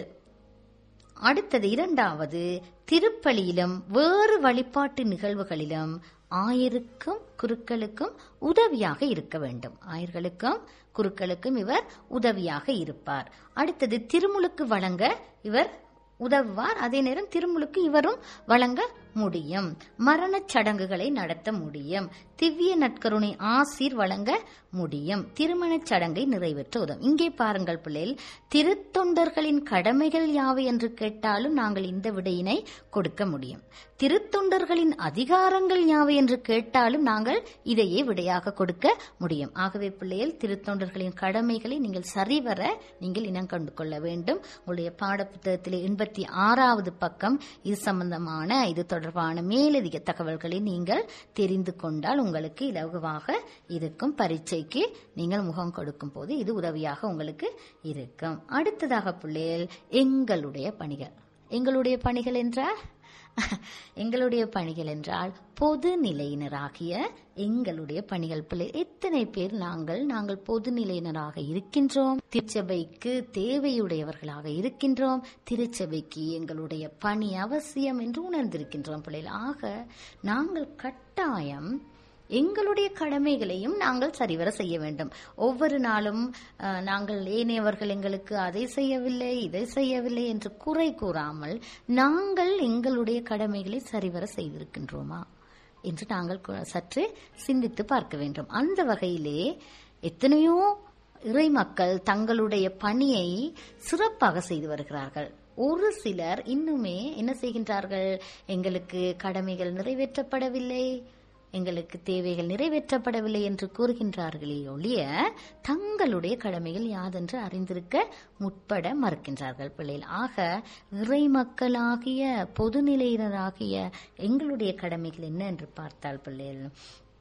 அடுத்தது இரண்டாவது திருப்பலியிலும் வேறு வழிபாட்டு நிகழ்வுகளிலும் ஆயருக்கும் குருக்களுக்கும் உதவியாக இருக்க வேண்டும் ஆயர்களுக்கும் குருக்களுக்கும் இவர் உதவியாக இருப்பார் அடுத்தது திருமுழுக்கு வழங்க இவர் உதவுவார் அதே நேரம் திருமுழுக்கு இவரும் வழங்க முடியும் மரணச் சடங்குகளை நடத்த முடியும் திவ்ய நற்கருணை ஆசீர் வழங்க முடியும் திருமணச் சடங்கை நிறைவேற்ற உதவும் இங்கே பாருங்கள் பிள்ளைகள் திருத்தொண்டர்களின் கடமைகள் யாவை என்று கேட்டாலும் நாங்கள் இந்த விடையினை கொடுக்க முடியும் திருத்தொண்டர்களின் அதிகாரங்கள் யாவை என்று கேட்டாலும் நாங்கள் இதையே விடையாக கொடுக்க முடியும் ஆகவே பிள்ளைகள் திருத்தொண்டர்களின் கடமைகளை நீங்கள் சரிவர நீங்கள் இனம் கண்டு கொள்ள வேண்டும் உங்களுடைய பாடப்புத்தகத்திலே எண்பத்தி ஆறாவது பக்கம் இது சம்பந்தமான இது தொடர்பான மேலதிக தகவல்களை நீங்கள் தெரிந்து கொண்டால் உங்களுக்கு இலகுவாக இருக்கும் பரீட்சைக்கு நீங்கள் முகம் கொடுக்கும் போது இது உதவியாக உங்களுக்கு இருக்கும் அடுத்ததாக பிள்ளைகள் எங்களுடைய பணிகள் எங்களுடைய பணிகள் என்றால் எங்களுடைய பணிகள் என்றால் பொது நிலையினராகிய எங்களுடைய பணிகள் பிள்ளை எத்தனை பேர் நாங்கள் நாங்கள் பொது நிலையினராக இருக்கின்றோம் திருச்சபைக்கு தேவையுடையவர்களாக இருக்கின்றோம் திருச்சபைக்கு எங்களுடைய பணி அவசியம் என்று உணர்ந்திருக்கின்றோம் பிள்ளைகள் ஆக நாங்கள் கட்டாயம் எங்களுடைய கடமைகளையும் நாங்கள் சரிவர செய்ய வேண்டும் ஒவ்வொரு நாளும் அஹ், நாங்கள் ஏனையவர்கள் எங்களுக்கு அதை செய்யவில்லை இதை செய்யவில்லை என்று குறை கூறாமல் நாங்கள் எங்களுடைய கடமைகளை சரிவர செய்திருக்கின்றோமா என்று நாங்கள் கு- சற்று சிந்தித்து பார்க்க வேண்டும் அந்த வகையிலே எத்தனையோ இறை மக்கள் தங்களுடைய பணியை சிறப்பாக செய்து வருகிறார்கள் ஒரு சிலர் இன்னுமே என்ன செய்கின்றார்கள் எங்களுக்கு கடமைகள் நிறைவேற்றப்படவில்லை எங்களுக்கு தேவைகள் நிறைவேற்றப்படவில்லை என்று கூறுகின்றார்களே ஒழிய தங்களுடைய கடமைகள் யாதென்று அறிந்திருக்க முற்பட மறுக்கின்றார்கள் பிள்ளைகள் ஆக இறை மக்களாகிய பொதுநிலையினராகிய எங்களுடைய கடமைகள் என்ன என்று பார்த்தால் பிள்ளைகள்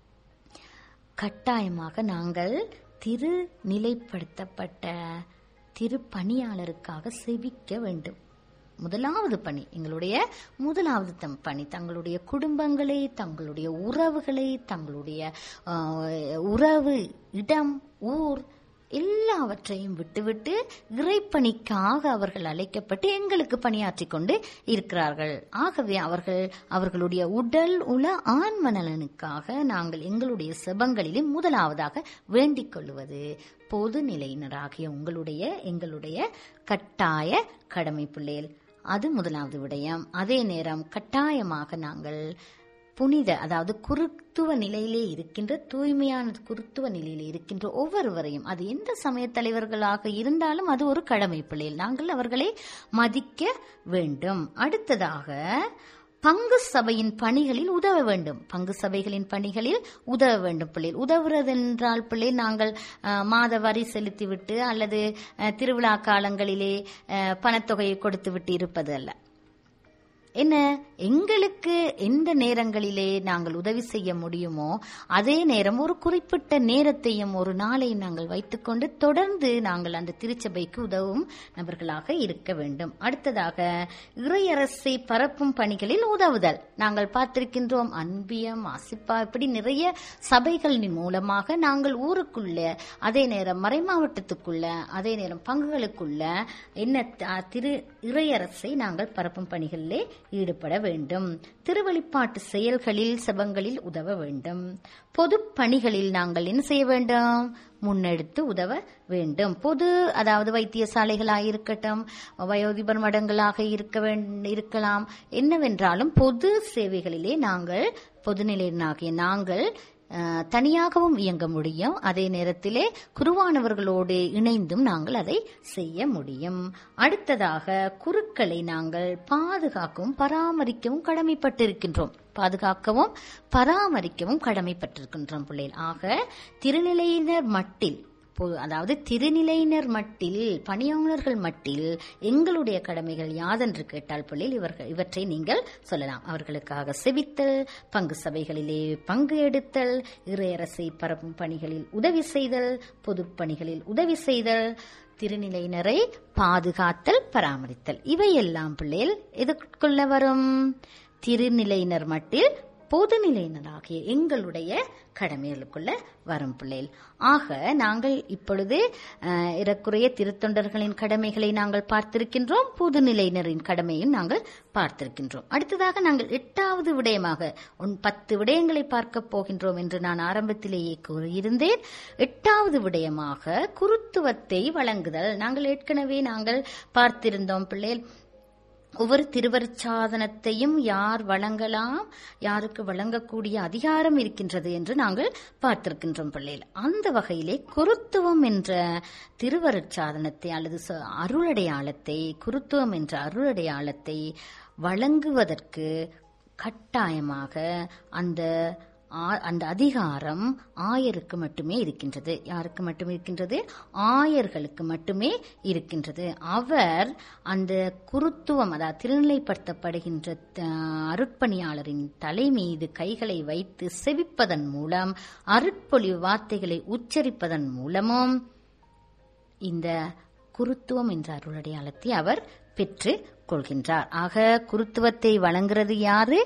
கட்டாயமாக நாங்கள் திரு நிலைப்படுத்தப்பட்ட திருப்பணியாளருக்காக செவிக்க வேண்டும் முதலாவது பணி எங்களுடைய முதலாவது தம் பணி தங்களுடைய குடும்பங்களை தங்களுடைய உறவுகளை தங்களுடைய ஆஹ், உறவு இடம் ஊர் எல்லாவற்றையும் விட்டுவிட்டு இறைப்பணிக்காக அவர்கள் அழைக்கப்பட்டு எங்களுக்கு பணியாற்றி கொண்டு இருக்கிறார்கள் ஆகவே அவர்கள் அவர்களுடைய உடல் உல ஆன்ம நலனுக்காக நாங்கள் எங்களுடைய செபங்களிலே முதலாவதாக வேண்டிக் கொள்வது பொது நிலையினராகிய உங்களுடைய எங்களுடைய கட்டாய கடமை பிள்ளைகள் அது முதலாவது விடயம் அதே நேரம் கட்டாயமாக நாங்கள் புனித அதாவது குருத்துவ நிலையிலே இருக்கின்ற தூய்மையான குருத்துவ நிலையிலே இருக்கின்ற ஒவ்வொருவரையும் அது எந்த சமய தலைவர்களாக இருந்தாலும் அது ஒரு கடமை பிள்ளைகள் நாங்கள் அவர்களை மதிக்க வேண்டும் அடுத்ததாக பங்கு சபையின் பணிகளில் உதவ வேண்டும் பங்கு சபைகளின் பணிகளில் உதவ வேண்டும் பிள்ளைகள் உதவுறது என்றால் பிள்ளை நாங்கள் அஹ், மாத வரி செலுத்திவிட்டு அல்லது அஹ், திருவிழா காலங்களிலே அஹ், பணத்தொகையை கொடுத்து விட்டு இருப்பது அல்ல என்ன எங்களுக்கு எந்த நேரங்களிலே நாங்கள் உதவி செய்ய முடியுமோ அதே நேரம் ஒரு குறிப்பிட்ட நேரத்தையும் ஒரு நாளையும் நாங்கள் வைத்துக்கொண்டு தொடர்ந்து நாங்கள் அந்த திருச்சபைக்கு உதவும் நபர்களாக இருக்க வேண்டும் அடுத்ததாக இறையரசை பரப்பும் பணிகளில் உதவுதல் நாங்கள் பார்த்திருக்கின்றோம் அன்பியம் ஆசிப்பா இப்படி நிறைய சபைகளின் மூலமாக நாங்கள் ஊருக்குள்ள அதே நேரம் மறைமாவட்டத்துக்குள்ள அதே நேரம் பங்குகளுக்குள்ள என்ன த- திரு இறையரசை நாங்கள் பரப்பும் பணிகளிலே ஈடுபட வேண்டும் திருவழிப்பாட்டு செயல்களில் செபங்களில் உதவ வேண்டும் பொது பணிகளில் நாங்கள் என்ன செய்ய வேண்டும் முன்னெடுத்து உதவ வேண்டும் பொது அதாவது வைத்தியசாலைகளாக இருக்கட்டும் வயோதிபர் மடங்களாக இருக்க வேண்- இருக்கலாம் என்னவென்றாலும் பொது சேவைகளிலே நாங்கள் பொதுநிலையினாகிய நாங்கள் அஹ், தனியாகவும் இயங்க முடியும் அதே நேரத்திலே குருவானவர்களோடு இணைந்தும் நாங்கள் அதை செய்ய முடியும் அடுத்ததாக குருக்களை நாங்கள் பாதுகாக்கவும் பராமரிக்கவும் கடமைப்பட்டிருக்கின்றோம் பாதுகாக்கவும் பராமரிக்கவும் கடமைப்பட்டிருக்கின்றோம் பிள்ளைகள் ஆக திருநிலையினர் மட்டில் பொ- அதாவது திருநிலையினர் மட்டில் பணியாளர்கள் மட்டில் எங்களுடைய கடமைகள் யாதென்று கேட்டால் பிள்ளைகள் இவர்கள் இவற்றை நீங்கள் சொல்லலாம் அவர்களுக்காக செவித்தல் பங்கு சபைகளிலே பங்கு எடுத்தல் இறையரசை பரப்பும் பணிகளில் உதவி செய்தல் பொது பணிகளில் உதவி செய்தல் திருநிலையினரை பாதுகாத்தல் பராமரித்தல் இவையெல்லாம் பிள்ளைகள் எதற்குள்ள வரும் திருநிலையினர் மட்டில் பொதுநிலையினராகிய எங்களுடைய கடமைகளுக்குள்ள வரும் பிள்ளைகள் ஆக நாங்கள் இப்பொழுது அஹ், ஏறக்குறைய திருத்தொண்டர்களின் கடமைகளை நாங்கள் பார்த்திருக்கின்றோம் பொதுநிலையினரின் கடமையும் நாங்கள் பார்த்திருக்கின்றோம் அடுத்ததாக நாங்கள் எட்டாவது விடயமாக உன் பத்து விடயங்களை பார்க்க போகின்றோம் என்று நான் ஆரம்பத்திலேயே கூறியிருந்தேன் எட்டாவது விடயமாக குருத்துவத்தை வழங்குதல் நாங்கள் ஏற்கனவே நாங்கள் பார்த்திருந்தோம் பிள்ளைகள் ஒவ்வொரு திருவருட்சாதனத்தையும் யார் வழங்கலாம் யாருக்கு வழங்கக்கூடிய அதிகாரம் இருக்கின்றது என்று நாங்கள் பார்த்திருக்கின்றோம் பிள்ளைகள் அந்த வகையிலே குருத்துவம் என்ற திருவருட்சாதனத்தை அல்லது ச- அருளடையாளத்தை குருத்துவம் என்ற அருளடையாளத்தை வழங்குவதற்கு கட்டாயமாக அந்த ஆ- அந்த அதிகாரம் ஆயருக்கு மட்டுமே இருக்கின்றது யாருக்கு மட்டுமே இருக்கின்றது ஆயர்களுக்கு மட்டுமே இருக்கின்றது அவர் அந்த குருத்துவம் அதாவது திருநிலைப்படுத்தப்படுகின்ற த- அருட்பணியாளரின் தலை மீது கைகளை வைத்து செவிப்பதன் மூலம் அருட்பொழிவு வார்த்தைகளை உச்சரிப்பதன் மூலமும் இந்த குருத்துவம் என்ற அருளடையாளத்தை அவர் பெற்று கொள்கின்றார் ஆக குருத்துவத்தை வழங்குறது யாரு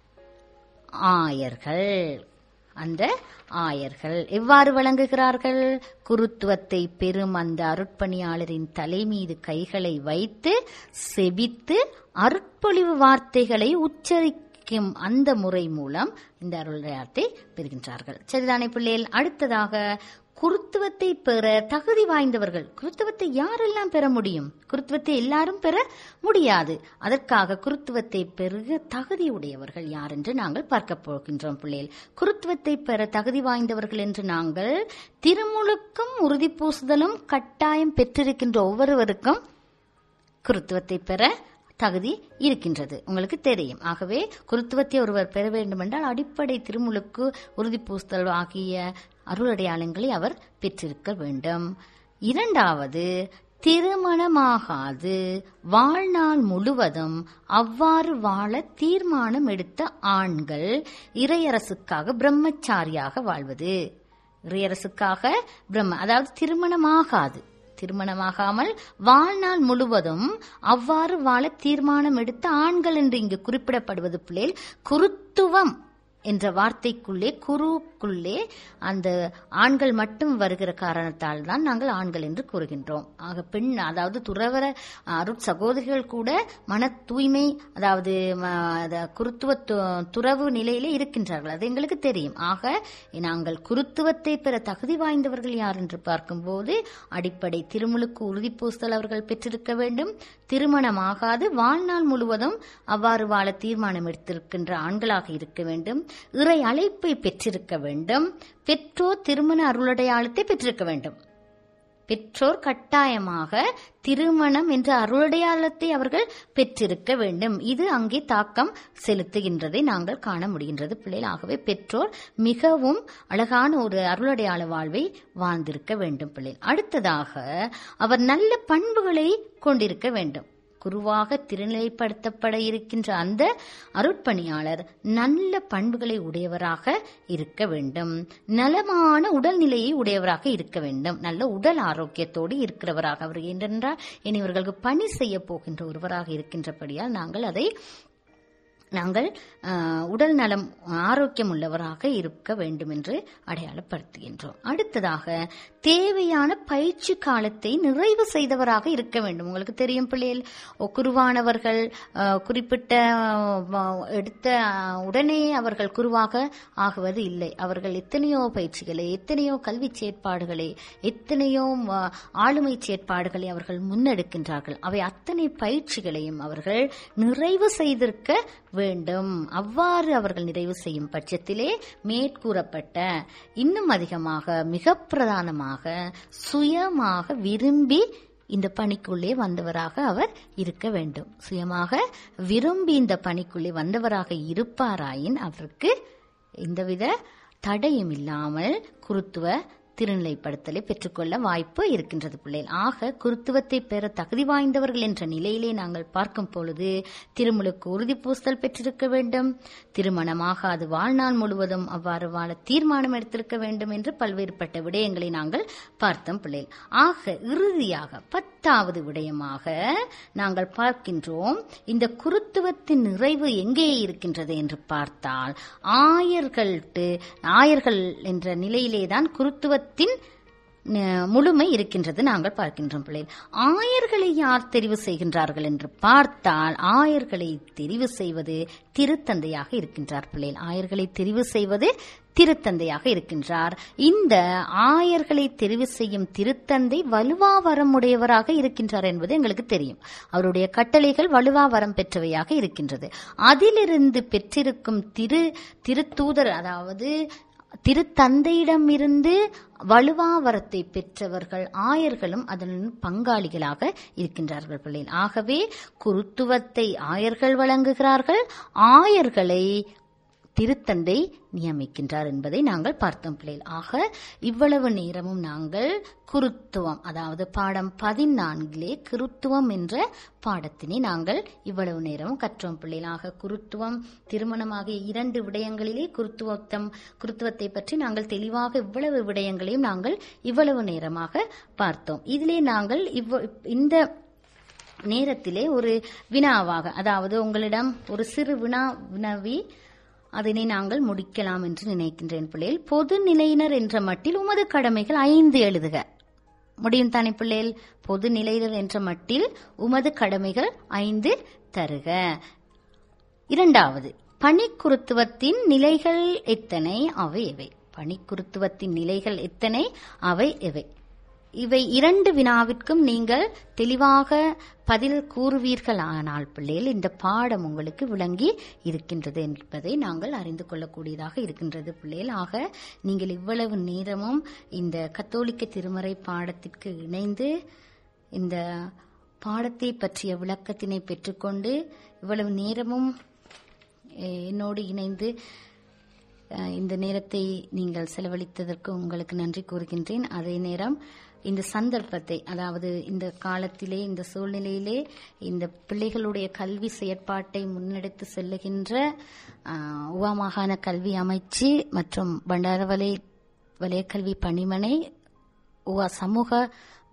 ஆயர்கள் அந்த ஆயர்கள் எவ்வாறு வழங்குகிறார்கள் குருத்துவத்தை பெறும் அந்த அருட்பணியாளரின் தலை மீது கைகளை வைத்து செபித்து அருட்பொழிவு வார்த்தைகளை உச்சரிக்கும் அந்த முறை மூலம் இந்த அருளையாத்தை பெறுகின்றார்கள் சரிதானே பிள்ளைகள் அடுத்ததாக குருத்துவத்தை பெற தகுதி வாய்ந்தவர்கள் குருத்துவத்தை யாரெல்லாம் பெற முடியும் குருத்துவத்தை எல்லாரும் பெற முடியாது அதற்காக குருத்துவத்தை பெருக தகுதியுடையவர்கள் யார் என்று நாங்கள் பார்க்க போகின்றோம் பிள்ளைகள் குருத்துவத்தை பெற தகுதி வாய்ந்தவர்கள் என்று நாங்கள் திருமுழுக்கும் உறுதி பூசுதலும் கட்டாயம் பெற்றிருக்கின்ற ஒவ்வொருவருக்கும் குருத்துவத்தை பெற தகுதி இருக்கின்றது உங்களுக்கு தெரியும் ஆகவே குருத்துவத்தை ஒருவர் பெற வேண்டும் என்றால் அடிப்படை திருமுழுக்கு உறுதி பூசுதல் ஆகிய அருளடையாளங்களை அவர் பெற்றிருக்க வேண்டும் இரண்டாவது திருமணமாகாது வாழ்நாள் முழுவதும் அவ்வாறு வாழ தீர்மானம் எடுத்த ஆண்கள் இறையரசுக்காக பிரம்மச்சாரியாக வாழ்வது இறையரசுக்காக பிரம்ம அதாவது திருமணமாகாது திருமணமாகாமல் வாழ்நாள் முழுவதும் அவ்வாறு வாழ தீர்மானம் எடுத்த ஆண்கள் என்று இங்கு குறிப்பிடப்படுவது பிள்ளைகள் குருத்துவம் என்ற வார்த்தைக்குள்ளே குருக்குள்ளே அந்த ஆண்கள் மட்டும் வருகிற காரணத்தால் தான் நாங்கள் ஆண்கள் என்று கூறுகின்றோம் ஆக பெண் அதாவது துறவர அருட் சகோதரிகள் கூட மன தூய்மை அதாவது ம, அத குருத்துவ து- துறவு நிலையிலே இருக்கின்றார்கள் அது எங்களுக்கு தெரியும் ஆக நாங்கள் குருத்துவத்தை பெற தகுதி வாய்ந்தவர்கள் யார் என்று பார்க்கும்போது அடிப்படை திருமுழுக்கு உறுதிப்பூசல் அவர்கள் பெற்றிருக்க வேண்டும் திருமணமாகாது வாழ்நாள் முழுவதும் அவ்வாறு வாழ தீர்மானம் எடுத்திருக்கின்ற ஆண்களாக இருக்க வேண்டும் இறை அழைப்பை பெற்றிருக்க வேண்டும் பெற்றோர் திருமண அருளடையாளத்தை பெற்றிருக்க வேண்டும் பெற்றோர் கட்டாயமாக திருமணம் என்ற அருளடையாளத்தை அவர்கள் பெற்றிருக்க வேண்டும் இது அங்கே தாக்கம் செலுத்துகின்றதை நாங்கள் காண முடிகின்றது பிள்ளைகள் ஆகவே பெற்றோர் மிகவும் அழகான ஒரு அருளடையாள வாழ்வை வாழ்ந்திருக்க வேண்டும் பிள்ளைகள் அடுத்ததாக அவர் நல்ல பண்புகளை கொண்டிருக்க வேண்டும் குருவாக திருநிலைப்படுத்தப்பட இருக்கின்ற அந்த அருட்பணியாளர் நல்ல பண்புகளை உடையவராக இருக்க வேண்டும் நலமான உடல்நிலையை உடையவராக இருக்க வேண்டும் நல்ல உடல் ஆரோக்கியத்தோடு இருக்கிறவராக அவர் ஏனென்றால் இனி இவர்களுக்கு பணி செய்ய போகின்ற ஒருவராக இருக்கின்றபடியால் நாங்கள் அதை நாங்கள் ஆஹ், உடல் நலம் ஆரோக்கியம் உள்ளவராக இருக்க வேண்டும் என்று அடையாளப்படுத்துகின்றோம் அடுத்ததாக தேவையான பயிற்சி காலத்தை நிறைவு செய்தவராக இருக்க வேண்டும் உங்களுக்கு தெரியும் பிள்ளைகள் ஓ, குருவானவர்கள் ஆஹ், குறிப்பிட்ட ஆஹ், எடுத்த ஆஹ், உடனே அவர்கள் குருவாக ஆகுவது இல்லை அவர்கள் எத்தனையோ பயிற்சிகளை எத்தனையோ கல்வி செயற்பாடுகளை எத்தனையோ ஆஹ், ஆளுமை செயற்பாடுகளை அவர்கள் முன்னெடுக்கின்றார்கள் அவை அத்தனை பயிற்சிகளையும் அவர்கள் நிறைவு செய்திருக்க வேண்டும் அவ்வாறு அவர்கள் நிறைவு செய்யும் பட்சத்திலே மேற்கூறப்பட்ட இன்னும் அதிகமாக மிக பிரதானமாக சுயமாக விரும்பி இந்த பணிக்குள்ளே வந்தவராக அவர் இருக்க வேண்டும் சுயமாக விரும்பி இந்த பணிக்குள்ளே வந்தவராக இருப்பாராயின் அவருக்கு எந்தவித தடையும் இல்லாமல் குருத்துவ திருநிலைப்படுத்தலை பெற்றுக்கொள்ள வாய்ப்பு இருக்கின்றது பிள்ளைகள் ஆக குருத்துவத்தை பெற தகுதி வாய்ந்தவர்கள் என்ற நிலையிலே நாங்கள் பார்க்கும் பொழுது திருமுழுக்கு உறுதிப்பூசல் பெற்றிருக்க வேண்டும் திருமணமாகாது வாழ்நாள் முழுவதும் அவ்வாறு வாழ தீர்மானம் எடுத்திருக்க வேண்டும் என்று பல்வேறுபட்ட விடயங்களை நாங்கள் பார்த்தோம் பிள்ளைகள் ஆக இறுதியாக பத்தாவது விடயமாக நாங்கள் பார்க்கின்றோம் இந்த குருத்துவத்தின் நிறைவு எங்கே இருக்கின்றது என்று பார்த்தால் ஆயர்கள்ட்டு ஆயர்கள் என்ற நிலையிலேதான் குருத்துவத்தின் ந- முழுமை இருக்கின்றது நாங்கள் பார்க்கின்றோம் பிள்ளைகள் ஆயர்களை யார் தெரிவு செய்கின்றார்கள் என்று பார்த்தால் ஆயர்களை தெரிவு செய்வது திருத்தந்தையாக இருக்கின்றார் பிள்ளைகள் ஆயர்களை தெரிவு செய்வது திருத்தந்தையாக இருக்கின்றார் இந்த ஆயர்களை தெரிவு செய்யும் திருத்தந்தை வலுவா வரம் உடையவராக இருக்கின்றார் என்பது எங்களுக்கு தெரியும் அவருடைய கட்டளைகள் வலுவா வரம் பெற்றவையாக இருக்கின்றது அதிலிருந்து பெற்றிருக்கும் திரு திருத்தூதர் அதாவது திருத்தந்தையிடமிருந்து வலுவாவரத்தை பெற்றவர்கள் ஆயர்களும் அதன் பங்காளிகளாக இருக்கின்றார்கள் பிள்ளைகள் ஆகவே குருத்துவத்தை ஆயர்கள் வழங்குகிறார்கள் ஆயர்களை திருத்தந்தை நியமிக்கின்றார் என்பதை நாங்கள் பார்த்தோம் பிள்ளைகள் ஆக இவ்வளவு நேரமும் நாங்கள் குருத்துவம் அதாவது பாடம் பதினான்கிலே குருத்துவம் என்ற பாடத்தினை நாங்கள் இவ்வளவு நேரமும் கற்றோம் பிள்ளைகள் ஆக குருத்துவம் திருமணமாகிய இரண்டு விடயங்களிலே குருத்துவத்தம் குருத்துவத்தை பற்றி நாங்கள் தெளிவாக இவ்வளவு விடயங்களையும் நாங்கள் இவ்வளவு நேரமாக பார்த்தோம் இதிலே நாங்கள் இவ்வ- இந்த நேரத்திலே ஒரு வினாவாக அதாவது உங்களிடம் ஒரு சிறு வினா வினவி அதனை நாங்கள் முடிக்கலாம் என்று நினைக்கின்றேன் பிள்ளைகள் பொது நிலையினர் என்ற மட்டில் உமது கடமைகள் ஐந்து எழுதுக முடியும் தானே பிள்ளைகள் பொது நிலையினர் என்ற மட்டில் உமது கடமைகள் ஐந்து தருக இரண்டாவது பணிக்குருத்துவத்தின் நிலைகள் எத்தனை அவை எவை பணிக்குருத்துவத்தின் நிலைகள் எத்தனை அவை எவை இவை இரண்டு வினாவிற்கும் நீங்கள் தெளிவாக பதில் கூறுவீர்கள் ஆனால் பிள்ளைகள் இந்த பாடம் உங்களுக்கு விளங்கி இருக்கின்றது என்பதை நாங்கள் அறிந்து கொள்ளக்கூடியதாக இருக்கின்றது பிள்ளைகள் ஆக நீங்கள் இவ்வளவு நேரமும் இந்த கத்தோலிக்க திருமறை பாடத்திற்கு இணைந்து இந்த பாடத்தை பற்றிய விளக்கத்தினை பெற்றுக்கொண்டு இவ்வளவு நேரமும் அஹ், என்னோடு இணைந்து அஹ், இந்த நேரத்தை நீங்கள் செலவழித்ததற்கு உங்களுக்கு நன்றி கூறுகின்றேன் அதே நேரம் இந்த சந்தர்ப்பத்தை அதாவது இந்த காலத்திலே இந்த சூழ்நிலையிலே இந்த பிள்ளைகளுடைய கல்வி செயற்பாட்டை முன்னெடுத்து செல்லுகின்ற அஹ், உவா மாகாண கல்வி அமைச்சு மற்றும் பண்டாரவலை வலயக்கல்வி பணிமனை உவா சமூக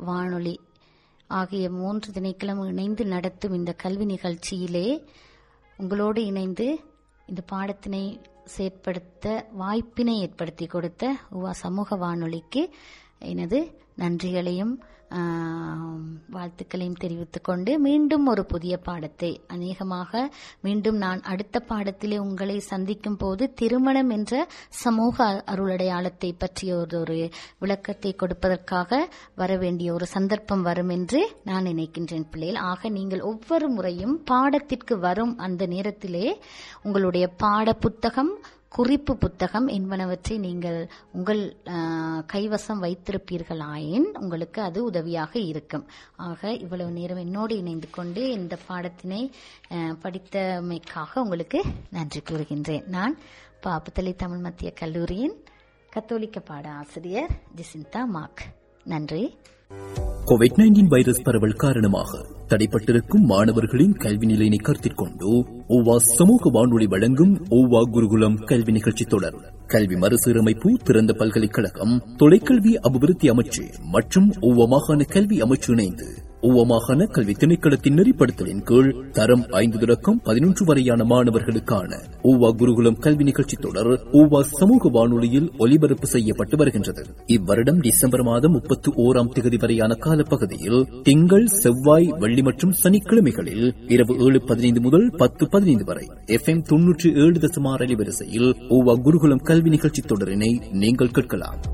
வானொலி ஆகிய மூன்று திணைக்களம் இணைந்து நடத்தும் இந்த கல்வி நிகழ்ச்சியிலே உங்களோடு இணைந்து இந்த பாடத்தினை செயற்படுத்த வாய்ப்பினை ஏற்படுத்தி கொடுத்த உவா சமூக வானொலிக்கு எனது நன்றிகளையும் ஆம், வாழ்த்துக்களையும் தெரிவித்துக் கொண்டு மீண்டும் ஒரு புதிய பாடத்தை அநேகமாக மீண்டும் நான் அடுத்த பாடத்திலே உங்களை சந்திக்கும் போது திருமணம் என்ற சமூக அருளடையாளத்தை பற்றிய ஒரு ஒரு விளக்கத்தை கொடுப்பதற்காக வர வேண்டிய ஒரு சந்தர்ப்பம் வரும் என்று நான் நினைக்கின்றேன் பிள்ளைகள் ஆக நீங்கள் ஒவ்வொரு முறையும் பாடத்திற்கு வரும் அந்த நேரத்திலே உங்களுடைய பாட புத்தகம் குறிப்பு புத்தகம் என்பனவற்றை நீங்கள் உங்கள் ஆ, கைவசம் வைத்திருப்பீர்களாயின் உங்களுக்கு அது உதவியாக இருக்கும் ஆக இவ்வளவு நேரம் என்னோடு இணைந்து கொண்டு இந்த பாடத்தினை ஆ, படித்தமைக்காக உங்களுக்கு நன்றி கூறுகின்றேன் நான் பாப்புத்தலை தமிழ் மத்திய கல்லூரியின் கத்தோலிக்க பாட ஆசிரியர் ஜிசிந்தா மாக் நன்றி கோவிட் நைன்டீன் வைரஸ் பரவல் காரணமாக தடைப்பட்டிருக்கும் மாணவர்களின் கல்வி நிலையினை கருத்தில் கொண்டு ஓவா சமூக வானொலி வழங்கும் ஓவா குருகுலம் கல்வி நிகழ்ச்சி தொடர் கல்வி மறுசீரமைப்பு திறந்த பல்கலைக்கழகம் தொலைக்கல்வி அபிவிருத்தி அமைச்சு மற்றும் ஓவா மாகாண கல்வி அமைச்சு இணைந்து ஓவா மாகாண கல்வி திணைக்களத்தின் நெறிப்படுத்தலின் கீழ் தரம் ஐந்து தொடக்கம் பதினொன்று வரையான மாணவர்களுக்கான ஓவா குருகுலம் கல்வி நிகழ்ச்சி தொடர் ஓவா சமூக வானொலியில் ஒலிபரப்பு செய்யப்பட்டு வருகின்றது இவ்வருடம் டிசம்பர் மாதம் முப்பத்தி ஓராம் தேதி வரையான காலப்பகுதியில் திங்கள் செவ்வாய் வெள்ளி மற்றும் சனிக்கிழமைகளில் இரவு ஏழு பதினைந்து முதல் பத்து பதினைந்து வரை எஃப் எம் தொன்னூற்றி ஏழு தசமார் அலைவரிசையில் ஓவா குருகுலம் கல்வி நிகழ்ச்சி தொடரினை நீங்கள் கேட்கலாம்